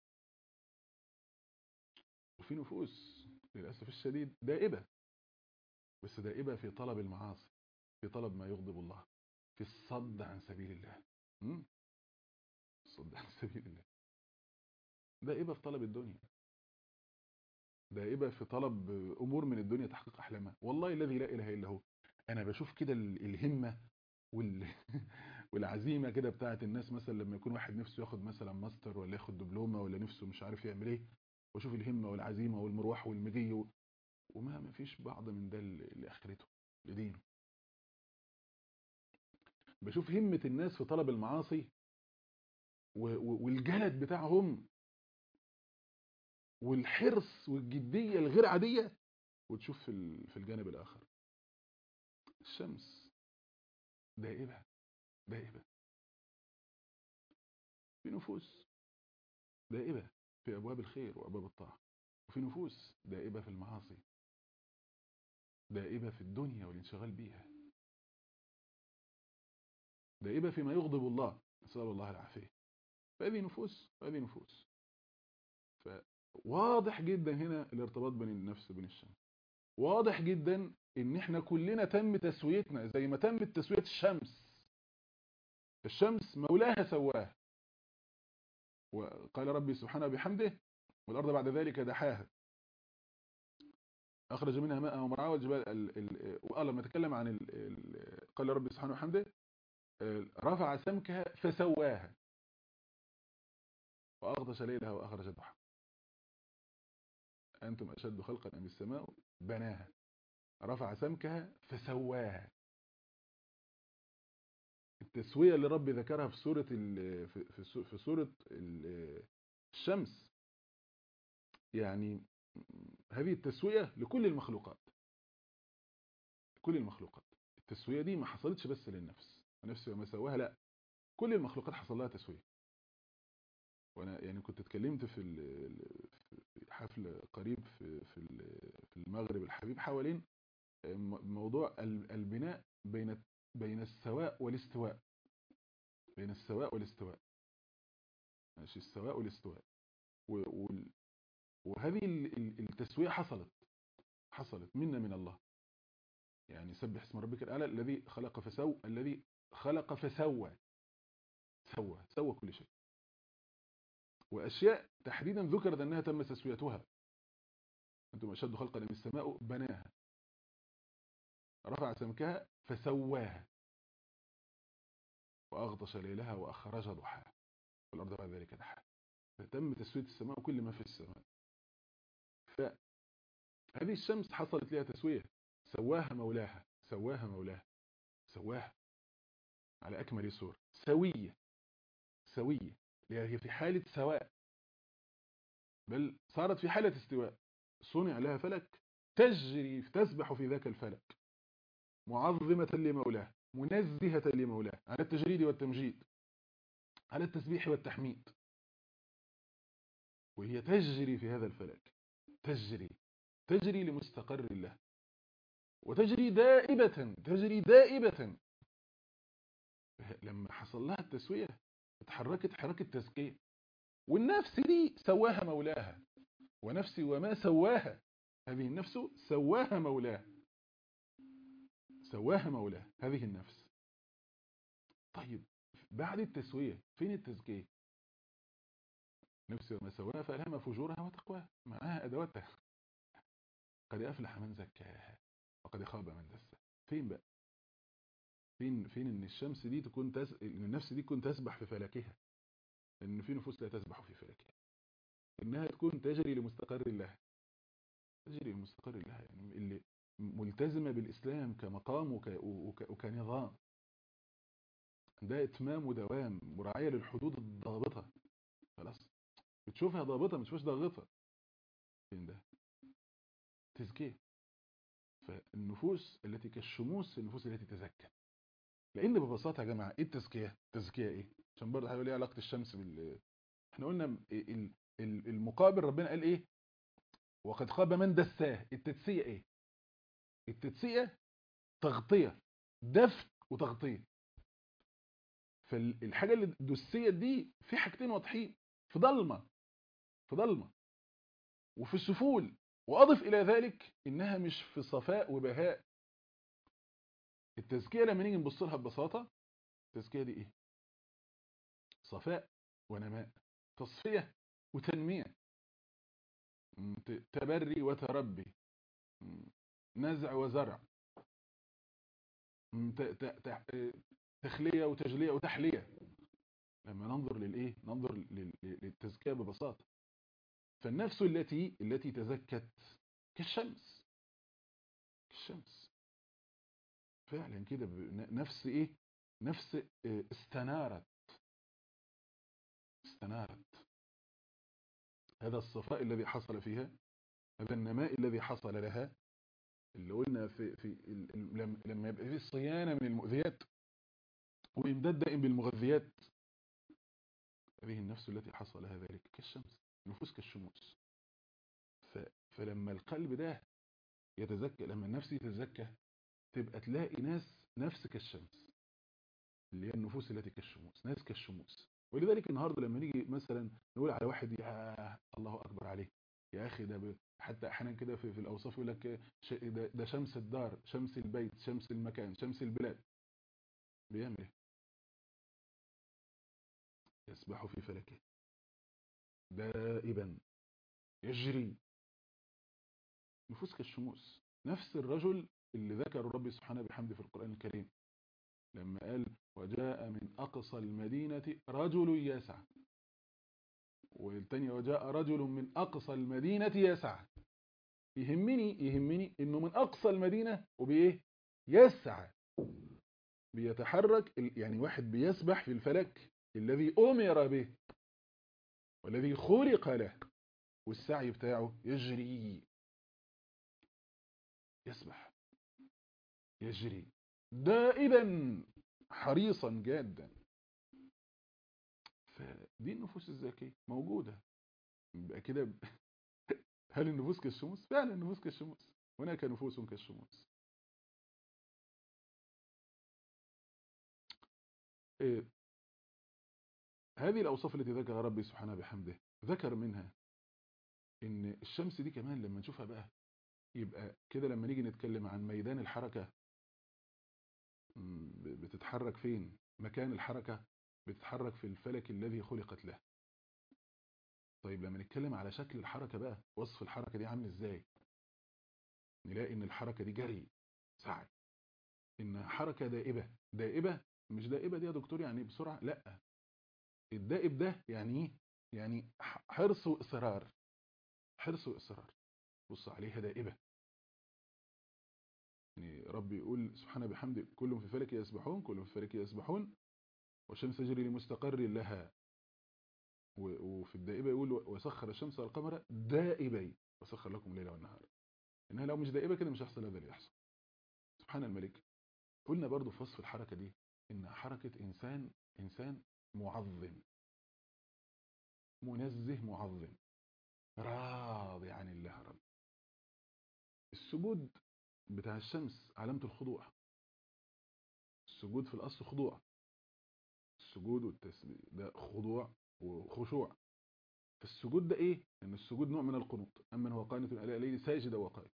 وفي نفوس للأسف الشديد دائبة بس دائبة في طلب المعاصي في طلب ما يغضب الله في الصد عن سبيل الله م? الصد عن سبيل الله دائبة في طلب الدنيا دائبة في طلب أمور من الدنيا تحقيق أحلامها والله الذي لا إله إلا هو أنا بشوف كده ال- الهمة وال... والعزيمة كده بتاعت الناس مثلا لما يكون واحد نفسه ياخد مثلا ماستر ولا ياخد دبلومة ولا نفسه مش عارف يعمل ايه واشوف الهمة والعزيمة والمروح والمجي و... وما ما فيش بعض من ده ل- لآخرته لدينه بشوف همة الناس في طلب المعاصي و... و... والجلد بتاعهم والحرص والجدية الغير عادية وتشوف في ال- في الجانب الآخر الشمس دائبة دائبة في نفوس دائبة في أبواب الخير وأبواب الطاعة وفي نفوس دائبة في المعاصي دائبة في الدنيا والانشغال بيها دائبة فيما يغضب الله نسأل الله العافية فهذه نفوس وهذه نفوس فواضح جدا هنا الارتباط بين النفس وبين الشمس واضح جدا ان احنا كلنا تم تسويتنا زي ما تمت تسوية الشمس الشمس مولاها سواها وقال ربي سبحانه بحمده والأرض بعد ذلك دحاها أخرج منها ماء ومرعاها والجبال ال... ال... وقال لما تكلم عن ال... ال... قال ربي سبحانه وحمده رفع سمكها فسواها وأغطش ليلها وأخرج ضحاها أنتم أشد خلقا أم السماء بناها رفع سمكها فسواها التسوية اللي ربي ذكرها في سورة ال... في في في سورة ال... الشمس يعني هذه التسوية لكل المخلوقات كل المخلوقات التسوية دي ما حصلتش بس للنفس النفس وما سواها لا كل المخلوقات حصل لها تسوية وانا يعني كنت اتكلمت في في حفل قريب في في في المغرب الحبيب حوالين موضوع البناء بين بين السواء والاستواء بين السواء والاستواء ماشي السواء والاستواء وهذه التسوية حصلت حصلت منا من الله يعني سبح اسم ربك الاعلى الذي خلق فسوى الذي خلق فسوى سوى سوى كل شيء واشياء تحديدا ذكرت انها تم تسويتها انتم اشد خلقا من السماء بناها رفع سمكها فسواها واغطش ليلها واخرج ضحاها والارض بعد ذلك دحاها فتم تسويه السماء وكل ما في السماء فهذه الشمس حصلت لها تسويه سواها مولاها سواها مولاها سواها على اكمل صوره سويه سويه هي في حاله سواء بل صارت في حاله استواء صنع لها فلك تجري تسبح في ذاك الفلك معظمة لمولاه منزهة لمولاه على التجريد والتمجيد على التسبيح والتحميد وهي تجري في هذا الفلك تجري تجري لمستقر الله وتجري دائبة تجري دائبة لما حصل لها التسوية اتحركت حركة تزكية والنفس دي سواها مولاها ونفسي وما سواها هذه النفس سواها مولاها سواها مولاه هذه النفس طيب بعد التسوية فين التزكية نفسي وما سواها فألهم فجورها وتقواها معاها أدواتها قد أفلح من زكاها وقد خاب من دسها فين بقى فين فين ان الشمس دي تكون تس... ان النفس دي تكون تسبح في فلكها ان في نفوس لا تسبح في فلكها انها تكون تجري لمستقر الله تجري لمستقر الله يعني اللي ملتزمة بالإسلام كمقام وك... وك... وكنظام ده إتمام ودوام مراعية للحدود الضابطة خلاص بتشوفها ضابطة ما تشوفش ضاغطة فين ده تزكية فالنفوس التي كالشموس النفوس التي تزكى لأن ببساطة يا جماعة إيه التزكية التزكية إيه عشان برضه هيقول لي علاقة الشمس بال احنا قلنا المقابل ربنا قال إيه وقد خاب من دساه التدسية إيه التدسية تغطية دفن وتغطية فالحاجة اللي الدسية دي في حاجتين واضحين في ضلمة في ضلمة وفي سفول وأضف إلى ذلك إنها مش في صفاء وبهاء التزكية لما نيجي نبص لها ببساطة التزكية دي إيه صفاء ونماء تصفية وتنمية تبري وتربي نزع وزرع تخلية وتجلية وتحلية لما ننظر للإيه ننظر للتزكية ببساطة فالنفس التي التي تزكت كالشمس كالشمس فعلا كده نفس إيه نفس استنارت استنارت هذا الصفاء الذي حصل فيها هذا النماء الذي حصل لها اللي قلنا في في لما يبقى في صيانه من المؤذيات وامداد دائم بالمغذيات هذه النفس التي حصل لها ذلك كالشمس نفوس كالشموس فلما القلب ده يتزكى لما النفس يتزكى تبقى تلاقي ناس نفس كالشمس اللي هي النفوس التي كالشموس ناس كالشموس ولذلك النهارده لما نيجي مثلا نقول على واحد يا الله اكبر عليه يا اخي ده حتى احيانا كده في, في الاوصاف يقول لك ده, ده شمس الدار شمس البيت شمس المكان شمس البلاد بيعمل ايه يسبح في فلكه دائبا يجري نفوس كالشموس نفس الرجل اللي ذكر ربي سبحانه بحمده في القرآن الكريم لما قال وجاء من أقصى المدينة رجل يسعى والتانية وجاء رجل من أقصى المدينة يسعى يهمني يهمني انه من اقصى المدينة وبايه يسعى بيتحرك يعني واحد بيسبح في الفلك الذي امر به والذي خلق له والسعي بتاعه يجري يسبح يجري دائبا حريصا جادا فدي النفوس الذكية موجودة يبقى كده هل النفوس كالشموس؟ فعلا النفوس كالشموس هناك نفوس كالشموس إيه. هذه الأوصاف التي ذكرها ربي سبحانه بحمده ذكر منها ان الشمس دي كمان لما نشوفها بقى يبقى كده لما نيجي نتكلم عن ميدان الحركة ب- بتتحرك فين مكان الحركة بتتحرك في الفلك الذي خلقت له طيب لما نتكلم على شكل الحركة بقى وصف الحركة دي عامل ازاي نلاقي ان الحركة دي جري سعي ان حركة دائبة دائبة مش دائبة دي يا دكتور يعني بسرعة لا الدائب ده يعني ايه يعني ح- حرص واصرار حرص واصرار بص عليها دائبة يعني ربي يقول سبحانه بحمده كلهم في فلك يسبحون كلهم في فلك يسبحون والشمس تجري لمستقر لها و- وفي الدائبة يقول وسخر الشمس والقمر دائبين وسخر لكم الليل والنهار انها لو مش دائبة كده مش هيحصل هذا اللي يحصل سبحان الملك قلنا برضو في وصف الحركة دي ان حركة انسان انسان معظم منزه معظم راضي عن الله رب السجود بتاع الشمس علامة الخضوع السجود في الأصل خضوع السجود والتسبيح ده خضوع وخشوع فالسجود ده ايه ان السجود نوع من القنوط اما هو قانت الاء الليل ساجدا وقائم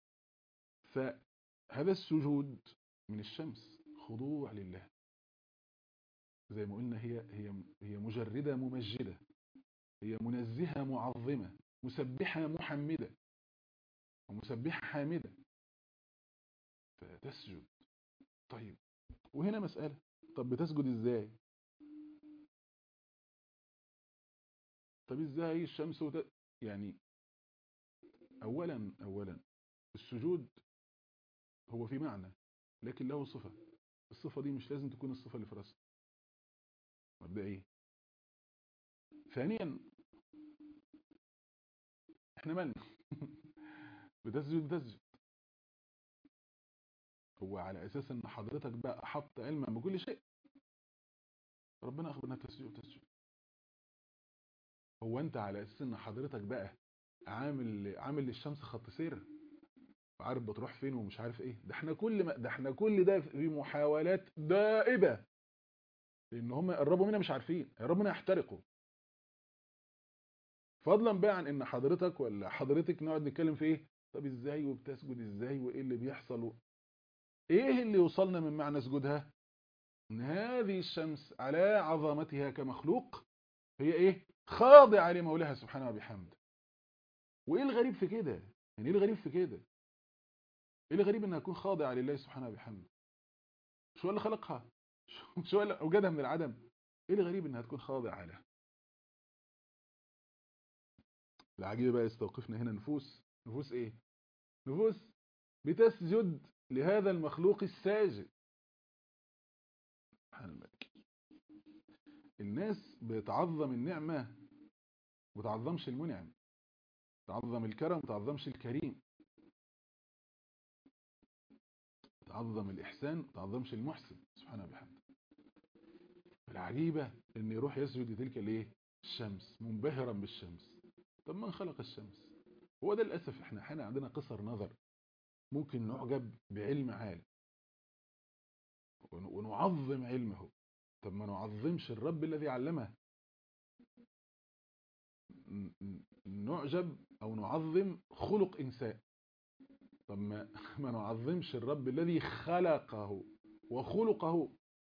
فهذا السجود من الشمس خضوع لله زي ما قلنا هي هي هي مجرده ممجده هي منزهه معظمه مسبحه محمده ومسبحه حامده فتسجد طيب وهنا مسألة طب بتسجد ازاي طب ازاي الشمس وت... يعني اولا اولا السجود هو في معنى لكن له صفة الصفة دي مش لازم تكون الصفة اللي في راسنا مبدئيا ثانيا احنا مالنا بتسجد بتسجد هو على اساس ان حضرتك بقى احط علما بكل شيء ربنا اخبرنا تسجد تسجد هو انت على اساس ان حضرتك بقى عامل عامل للشمس خط سير وعارف بتروح فين ومش عارف ايه ده احنا كل ما ده احنا كل ده في محاولات دائبه لان هم يقربوا منا مش عارفين يقربوا منا يحترقوا فضلا بقى عن ان حضرتك ولا حضرتك نقعد نتكلم في ايه طب ازاي وبتسجد ازاي وايه اللي بيحصل و... ايه اللي يوصلنا من معنى سجودها ان هذه الشمس على عظمتها كمخلوق هي ايه خاضعه لمولاها سبحانه وبحمده وايه الغريب في كده يعني ايه الغريب في كده ايه الغريب انها تكون خاضعه لله سبحانه وبحمده شو اللي خلقها شو اللي اوجدها من العدم ايه الغريب انها تكون خاضعه له العجيب بقى يستوقفنا هنا نفوس نفوس ايه نفوس بتسجد لهذا المخلوق الساجد سبحان الملك الناس بتعظم النعمة وتعظمش المنعم تعظم الكرم وتعظمش الكريم تعظم الإحسان وتعظمش المحسن سبحانه وبحمده العجيبة ان يروح يسجد لتلك الايه الشمس منبهرا بالشمس طب من خلق الشمس هو ده للأسف احنا احيانا عندنا قصر نظر ممكن نعجب بعلم عالم ونعظم علمه طب ما نعظمش الرب الذي علمه نعجب او نعظم خلق انسان طب ما ما نعظمش الرب الذي خلقه وخلقه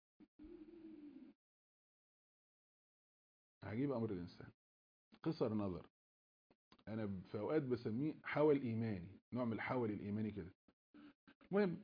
عجيب امر الانسان قصر نظر انا في اوقات بسميه حول ايماني نوع من الحول الايماني كده المهم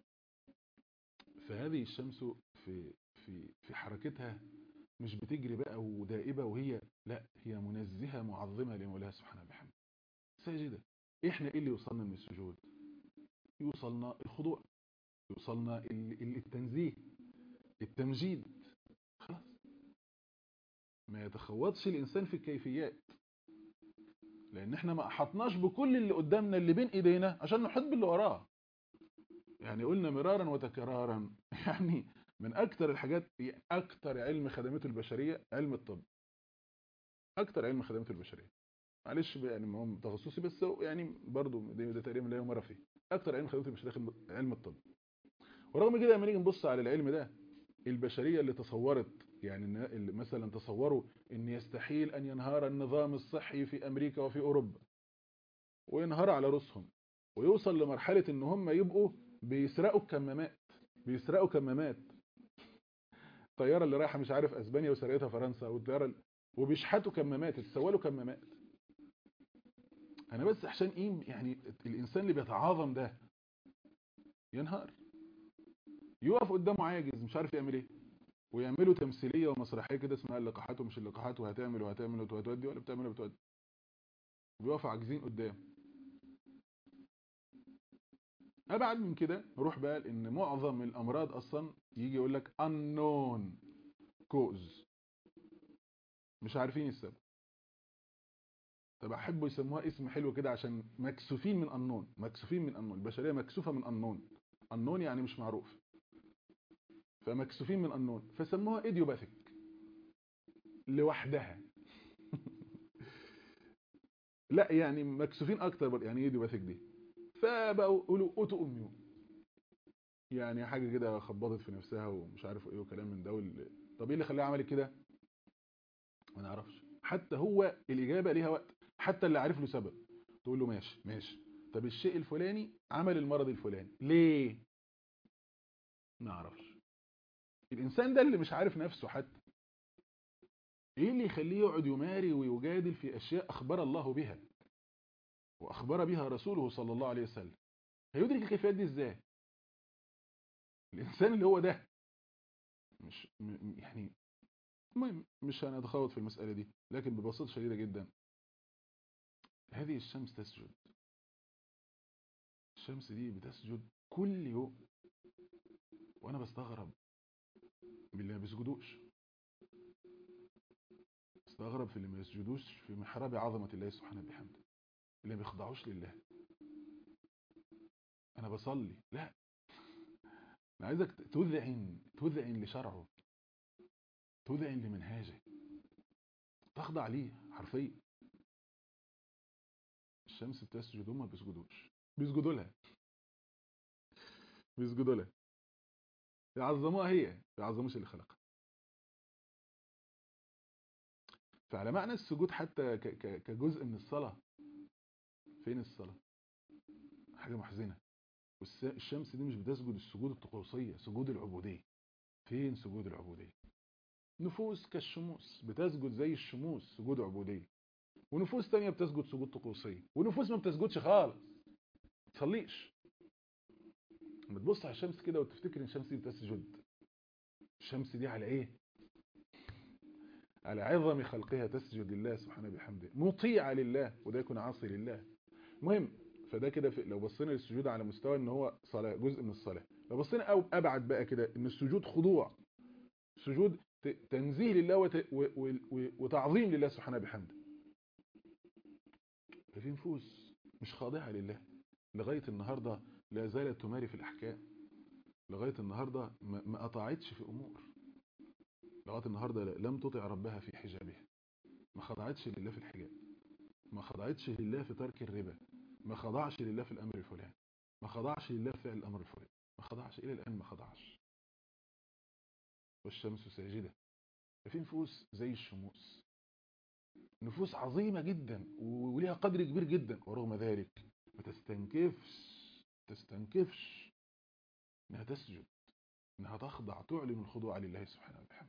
فهذه الشمس في في في حركتها مش بتجري بقى ودائبه وهي لا هي منزهه معظمه لمولاها سبحانه وبحمده ساجده احنا ايه اللي يوصلنا من السجود يوصلنا الخضوع يوصلنا التنزيه التمجيد خلاص ما يتخوضش الانسان في الكيفيات لان احنا ما احطناش بكل اللي قدامنا اللي بين ايدينا عشان نحط باللي وراه يعني قلنا مرارا وتكرارا يعني من اكتر الحاجات اكتر علم خدمته البشريه علم الطب اكتر علم خدمته البشريه معلش يعني ما هو تخصصي بس يعني برضه ده, ده تقريبا لا يمر فيه اكتر علم خدمته البشريه علم الطب ورغم كده لما نيجي نبص على العلم ده البشريه اللي تصورت يعني اللي مثلا تصوروا ان يستحيل ان ينهار النظام الصحي في امريكا وفي اوروبا وينهار على رؤوسهم ويوصل لمرحله ان هم يبقوا بيسرقوا الكمامات بيسرقوا كمامات الطياره اللي رايحه مش عارف اسبانيا وسرقتها فرنسا والطياره ال- وبيشحتوا كمامات يتسولوا كمامات انا بس عشان ايه يعني الانسان اللي بيتعاظم ده ينهار يقف قدامه عاجز مش عارف يعمل ايه ويعملوا تمثيليه ومسرحيه كده اسمها اللقاحات ومش اللقاحات وهتعمل وهتعمل وهتودي ولا بتعمل ولا بتودي بيقفوا عاجزين قدام ابعد من كده نروح بقى لان معظم الامراض اصلا يجي يقول لك unknown cause مش عارفين السبب طب احبوا يسموها اسم حلو كده عشان مكسوفين من unknown مكسوفين من unknown البشريه مكسوفه من unknown unknown يعني مش معروف فمكسوفين من unknown فسموها ايديوباثيك لوحدها لا يعني مكسوفين اكتر برضه. يعني ايه ايديوباثيك دي فبقوا يقولوا اوتو اميون يعني حاجه كده خبطت في نفسها ومش عارف ايه وكلام من ده وال... طب ايه اللي خلاها عملت كده ما نعرفش حتى هو الاجابه ليها وقت حتى اللي عارف له سبب تقول له ماشي ماشي طب الشيء الفلاني عمل المرض الفلاني ليه ما اعرفش الانسان ده اللي مش عارف نفسه حتى ايه اللي يخليه يقعد يماري ويجادل في اشياء اخبر الله بها واخبر بها رسوله صلى الله عليه وسلم هيدرك الكيفيات دي ازاي الانسان اللي هو ده مش م- يعني المهم مش هنتخوض في المسألة دي لكن ببساطة شديدة جدا هذه الشمس تسجد الشمس دي بتسجد كل يوم وانا بستغرب من اللي ما بيسجدوش استغرب في اللي ما يسجدوش في محراب عظمة الله سبحانه بحمده اللي ما بيخضعوش لله انا بصلي لا انا عايزك تذعن تذعن لشرعه تذعن لمنهاجه تخضع ليه حرفيا الشمس بتسجد هم ما بيسجدوش بيسجدوا لها بيسجدوا لها يعظموها هي ما يعظموش اللي خلقها فعلى معنى السجود حتى ك- ك- كجزء من الصلاة فين الصلاة حاجة محزنة والشمس دي مش بتسجد السجود الطقوسية سجود العبودية فين سجود العبودية نفوس كالشموس بتسجد زي الشموس سجود عبودية ونفوس تانية بتسجد سجود طقوسية ونفوس ما بتسجدش خالص ما تصليش لما تبص على الشمس كده وتفتكر ان الشمس دي بتسجد الشمس دي على ايه على عظم خلقها تسجد لله سبحانه بحمده مطيعة لله وده يكون عاصي لله المهم فده كده في- لو بصينا للسجود على مستوى ان هو صلاة جزء من الصلاة لو بصينا او ابعد بقى كده ان السجود خضوع سجود ت- تنزيه لله وت... و... و... و... وتعظيم لله سبحانه بحمده في نفوس مش خاضعة لله لغاية النهاردة لا زالت تماري في الأحكام لغاية النهاردة ما ما أطاعتش في أمور لغاية النهاردة لم تطع ربها في حجابها ما خضعتش لله في الحجاب ما خضعتش لله في ترك الربا ما خضعش لله في الأمر الفلاني ما خضعش لله في فعل الأمر الفلاني ما خضعش إلى الآن ما خضعش والشمس ساجدة ففي نفوس زي الشموس نفوس عظيمة جدا وليها قدر كبير جدا ورغم ذلك ما تستنكفش تستنكفش انها تسجد انها تخضع تعلن الخضوع لله سبحانه وتعالى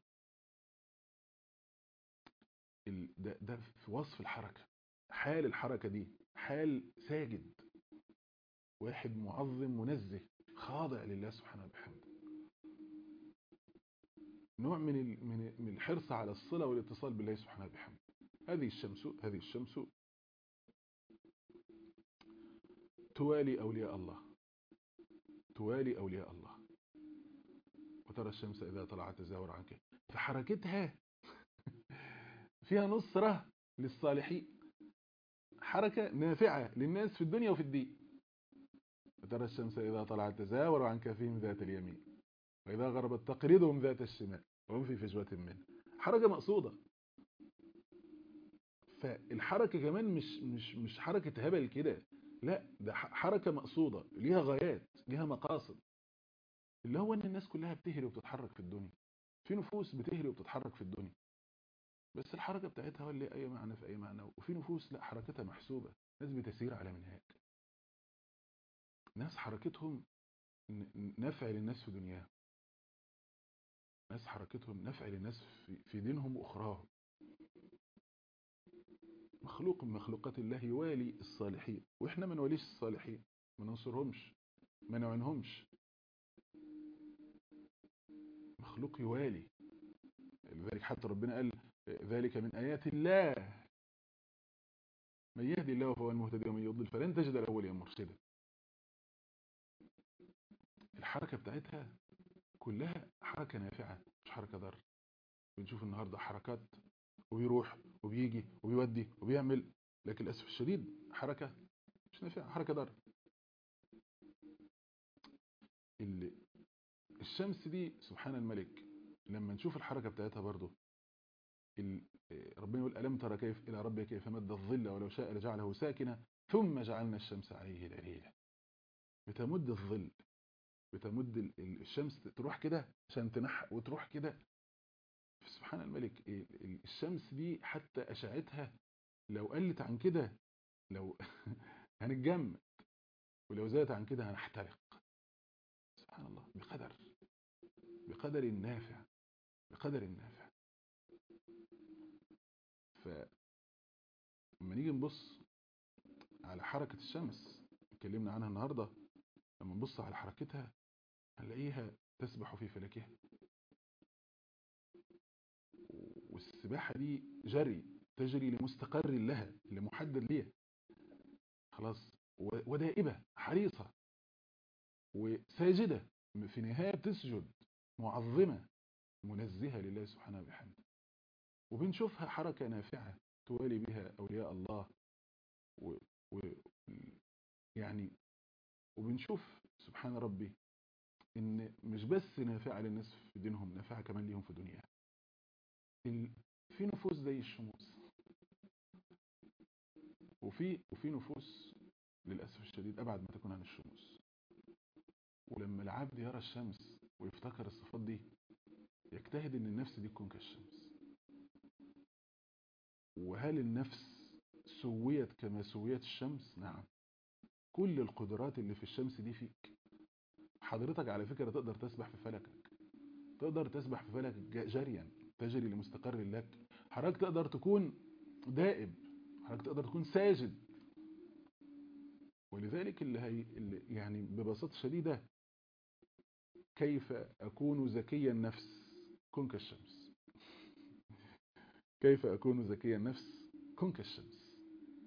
ال- ده, ده في وصف الحركة حال الحركة دي حال ساجد واحد معظم منزه خاضع لله سبحانه وبحمده نوع من ال- من من الحرص على الصلة والاتصال بالله سبحانه وبحمده هذه الشمس هذه الشمس توالي أولياء الله توالي أولياء الله وترى الشمس إذا طلعت تزاور عن كهف فحركتها فيها نصرة للصالحين حركة نافعة للناس في الدنيا وفي الدين وترى الشمس إذا طلعت تزاور عن كهفهم ذات اليمين وإذا غربت تقرضهم ذات الشمال وهم في فجوة منه حركة مقصودة فالحركة كمان مش مش مش حركة هبل كده لا ده ح- حركة مقصودة ليها غايات ليها مقاصد اللي هو ان الناس كلها بتهري وبتتحرك في الدنيا في نفوس بتهري وبتتحرك في الدنيا بس الحركة بتاعتها ولا اي معنى في اي معنى وفي نفوس لا حركتها محسوبة ناس بتسير على منهاج ناس حركتهم نفع للناس في دنياهم ناس حركتهم نفع للناس في, في دينهم وأخراهم مخلوق من مخلوقات الله يوالي الصالحين وإحنا ما نواليش الصالحين ما ننصرهمش ما نعنهمش مخلوق يوالي لذلك حتى ربنا قال ذلك من آيات الله من يهدي الله فهو المهتدي ومن يضلل فلن تجد له وليا مرشدا الحركة بتاعتها كلها حركة نافعة مش حركة ضر بنشوف النهاردة حركات وبيروح وبيجي وبيودي وبيعمل لكن للأسف الشديد حركة مش نافعة حركة ضر الشمس دي سبحان الملك لما نشوف الحركة بتاعتها برضو ربنا يقول ألم ترى كيف إلى ربك كيف مد الظل ولو شاء لجعله ساكنا ثم جعلنا الشمس عليه دليلا بتمد الظل بتمد الشمس تروح كده عشان تنح وتروح كده سبحان الملك الشمس دي حتى أشعتها لو قلت عن كده لو هنتجمد ولو زادت عن كده هنحترق سبحان الله بقدر بقدر نافع بقدر نافع فلما نيجي نبص على حركة الشمس اتكلمنا عنها النهاردة لما نبص على حركتها هنلاقيها تسبح في فلكها والسباحة دي جري تجري لمستقر لها لمحدد ليها خلاص ودائبة حريصة وساجدة في نهاية بتسجد معظمة منزهة لله سبحانه وبحمده وبنشوفها حركة نافعة توالي بها أولياء الله و... و... يعني وبنشوف سبحان ربي ان مش بس نافعة للناس في دينهم نافعة كمان ليهم في دنياهم ال... في نفوس زي الشموس وفي وفي نفوس للأسف الشديد أبعد ما تكون عن الشموس ولما العبد يرى الشمس ويفتكر الصفات دي يجتهد ان النفس دي تكون كالشمس وهل النفس سويت كما سويت الشمس نعم كل القدرات اللي في الشمس دي فيك حضرتك على فكرة تقدر تسبح في فلكك تقدر تسبح في فلكك جريا تجري لمستقر لك حضرتك تقدر تكون دائب حضرتك تقدر تكون ساجد ولذلك اللي, هي اللي يعني ببساطة شديدة كيف أكون ذكي النفس كن كالشمس كيف أكون ذكي النفس كن كالشمس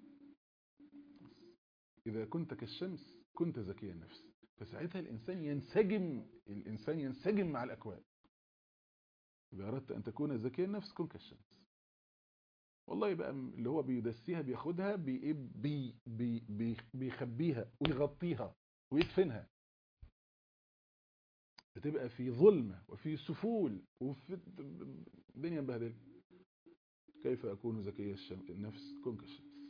إذا كنت كالشمس كنت ذكي النفس فساعتها الإنسان ينسجم الإنسان ينسجم مع الأكوان إذا أردت أن تكون ذكي النفس كن كالشمس والله بقى اللي هو بيدسيها بياخدها بي بي بي بي بيخبيها ويغطيها ويدفنها بتبقى في ظلمة وفي سفول وفي الدنيا مبهدلة كيف أكون ذكي النفس كن كالشمس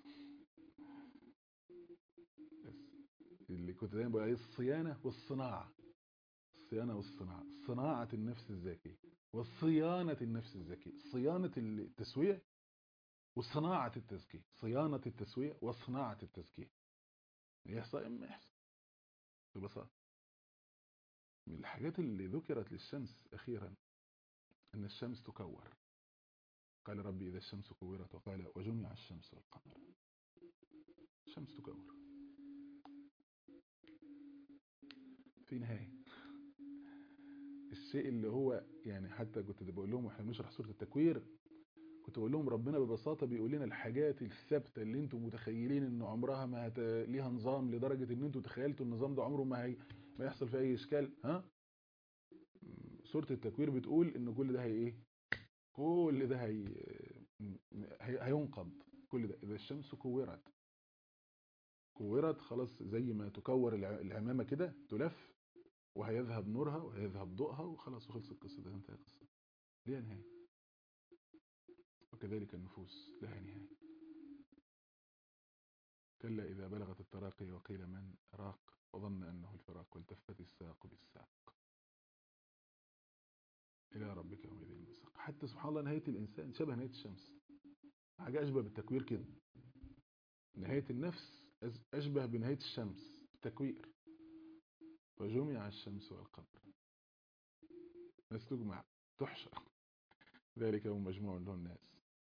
اللي كنت دايما بقول عليه الصيانة والصناعة الصيانة والصناعة صناعة النفس الذكية وصيانة النفس الذكية صيانة التسوية وصناعة التزكية صيانة التسوية وصناعة التزكية يحصل إما يحصل ببساطة من الحاجات اللي ذكرت للشمس أخيرا أن الشمس تكور قال ربي إذا الشمس كورت وقال وجمع الشمس والقمر الشمس تكور في نهاية الشيء اللي هو يعني حتى كنت بقول لهم واحنا بنشرح سورة التكوير كنت بقول لهم ربنا ببساطة بيقول لنا الحاجات الثابتة اللي انتم متخيلين ان عمرها ما هت... ليها نظام لدرجة ان انتم تخيلتوا النظام ده عمره ما هي... ما يحصل فيه اي اشكال ها سورة التكوير بتقول ان كل ده هي ايه كل ده هي... هي... هينقض كل ده اذا الشمس كورت كورت خلاص زي ما تكور العمامة كده تلف وهيذهب نورها وهيذهب ضوءها وخلاص وخلص القصة ده انتهى القصة ليها نهاية وكذلك النفوس لها نهاية كلا إذا بلغت التراقي وقيل من راق وظن أنه الفراق والتفت الساق بالساق إلى ربك يومئذ المساق حتى سبحان الله نهاية الإنسان شبه نهاية الشمس حاجة أشبه بالتكوير كده نهاية النفس أشبه بنهاية الشمس التكوير وجمع الشمس والقمر ناس تجمع تحشر ذلك يوم مجموع له الناس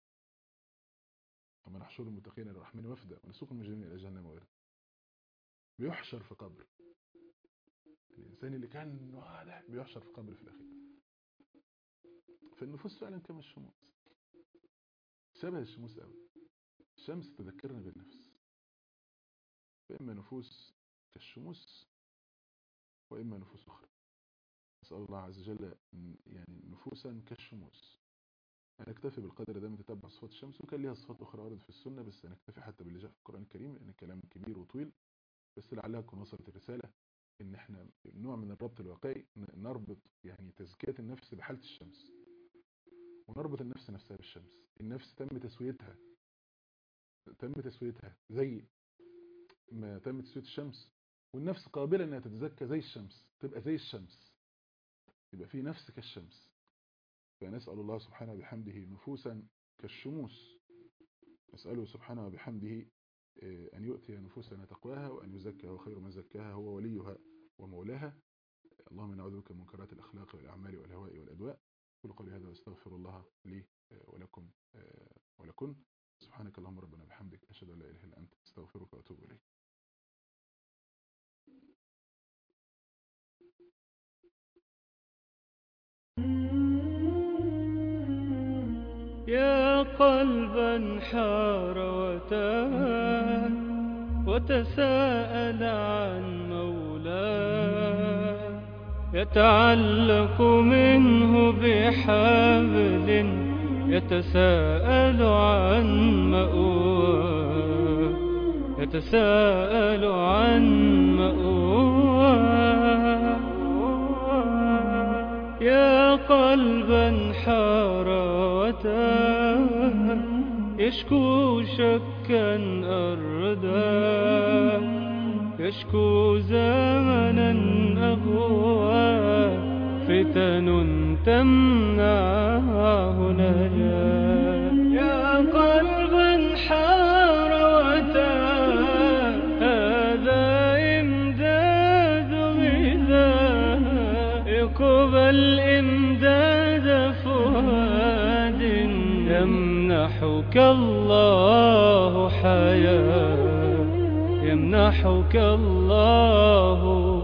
وما نحشر المتقين الى الرحمن وفدا ونسوق المجرمين الى جهنم وردا بيحشر في قبر الانسان اللي كان واضح بيحشر في قبر في الاخير فالنفوس فعلا كما الشموس شبه الشموس قوي الشمس تذكرنا بالنفس فإما نفوس كالشموس وإما نفوس أخرى نسأل الله عز وجل يعني نفوسا كالشموس هنكتفي بالقدر ده من تتبع صفات الشمس وكان ليها صفات أخرى وردت في السنة بس هنكتفي حتى باللي جاء في القرآن الكريم لأن الكلام كبير وطويل بس لعلها تكون وصلت الرسالة إن إحنا نوع من الربط الواقعي نربط يعني تزكية النفس بحالة الشمس ونربط النفس نفسها بالشمس النفس تم تسويتها تم تسويتها زي ما تم تسوية الشمس والنفس قابلة انها تتزكى زي الشمس تبقى زي الشمس يبقى في نفس كالشمس فنسأل الله سبحانه وبحمده نفوسا كالشموس نسأله سبحانه وبحمده أن يؤتي نفوسنا تقواها وأن يزكيها خير من زكاها هو وليها ومولاها اللهم نعوذ بك من منكرات الأخلاق والأعمال والهواء والأدواء كل قولي هذا واستغفر الله لي ولكم ولكن سبحانك اللهم ربنا بحمدك أشهد أن لا إله إلا أنت استغفرك وأتوب إليك يا قلبا حار وتاه وتساءل عن مولاه يتعلق منه بحبل يتساءل عن مأواه يتساءل عن مأواه يا قلبا حار وتاه يشكو شكا أرداه يشكو زمنا أغواه فتن تمنعه نجاه يا قلبا حار وتاه هذا إمداد غذاء يقبل إمداد فؤاد يمنحك الله حياة يمنحك الله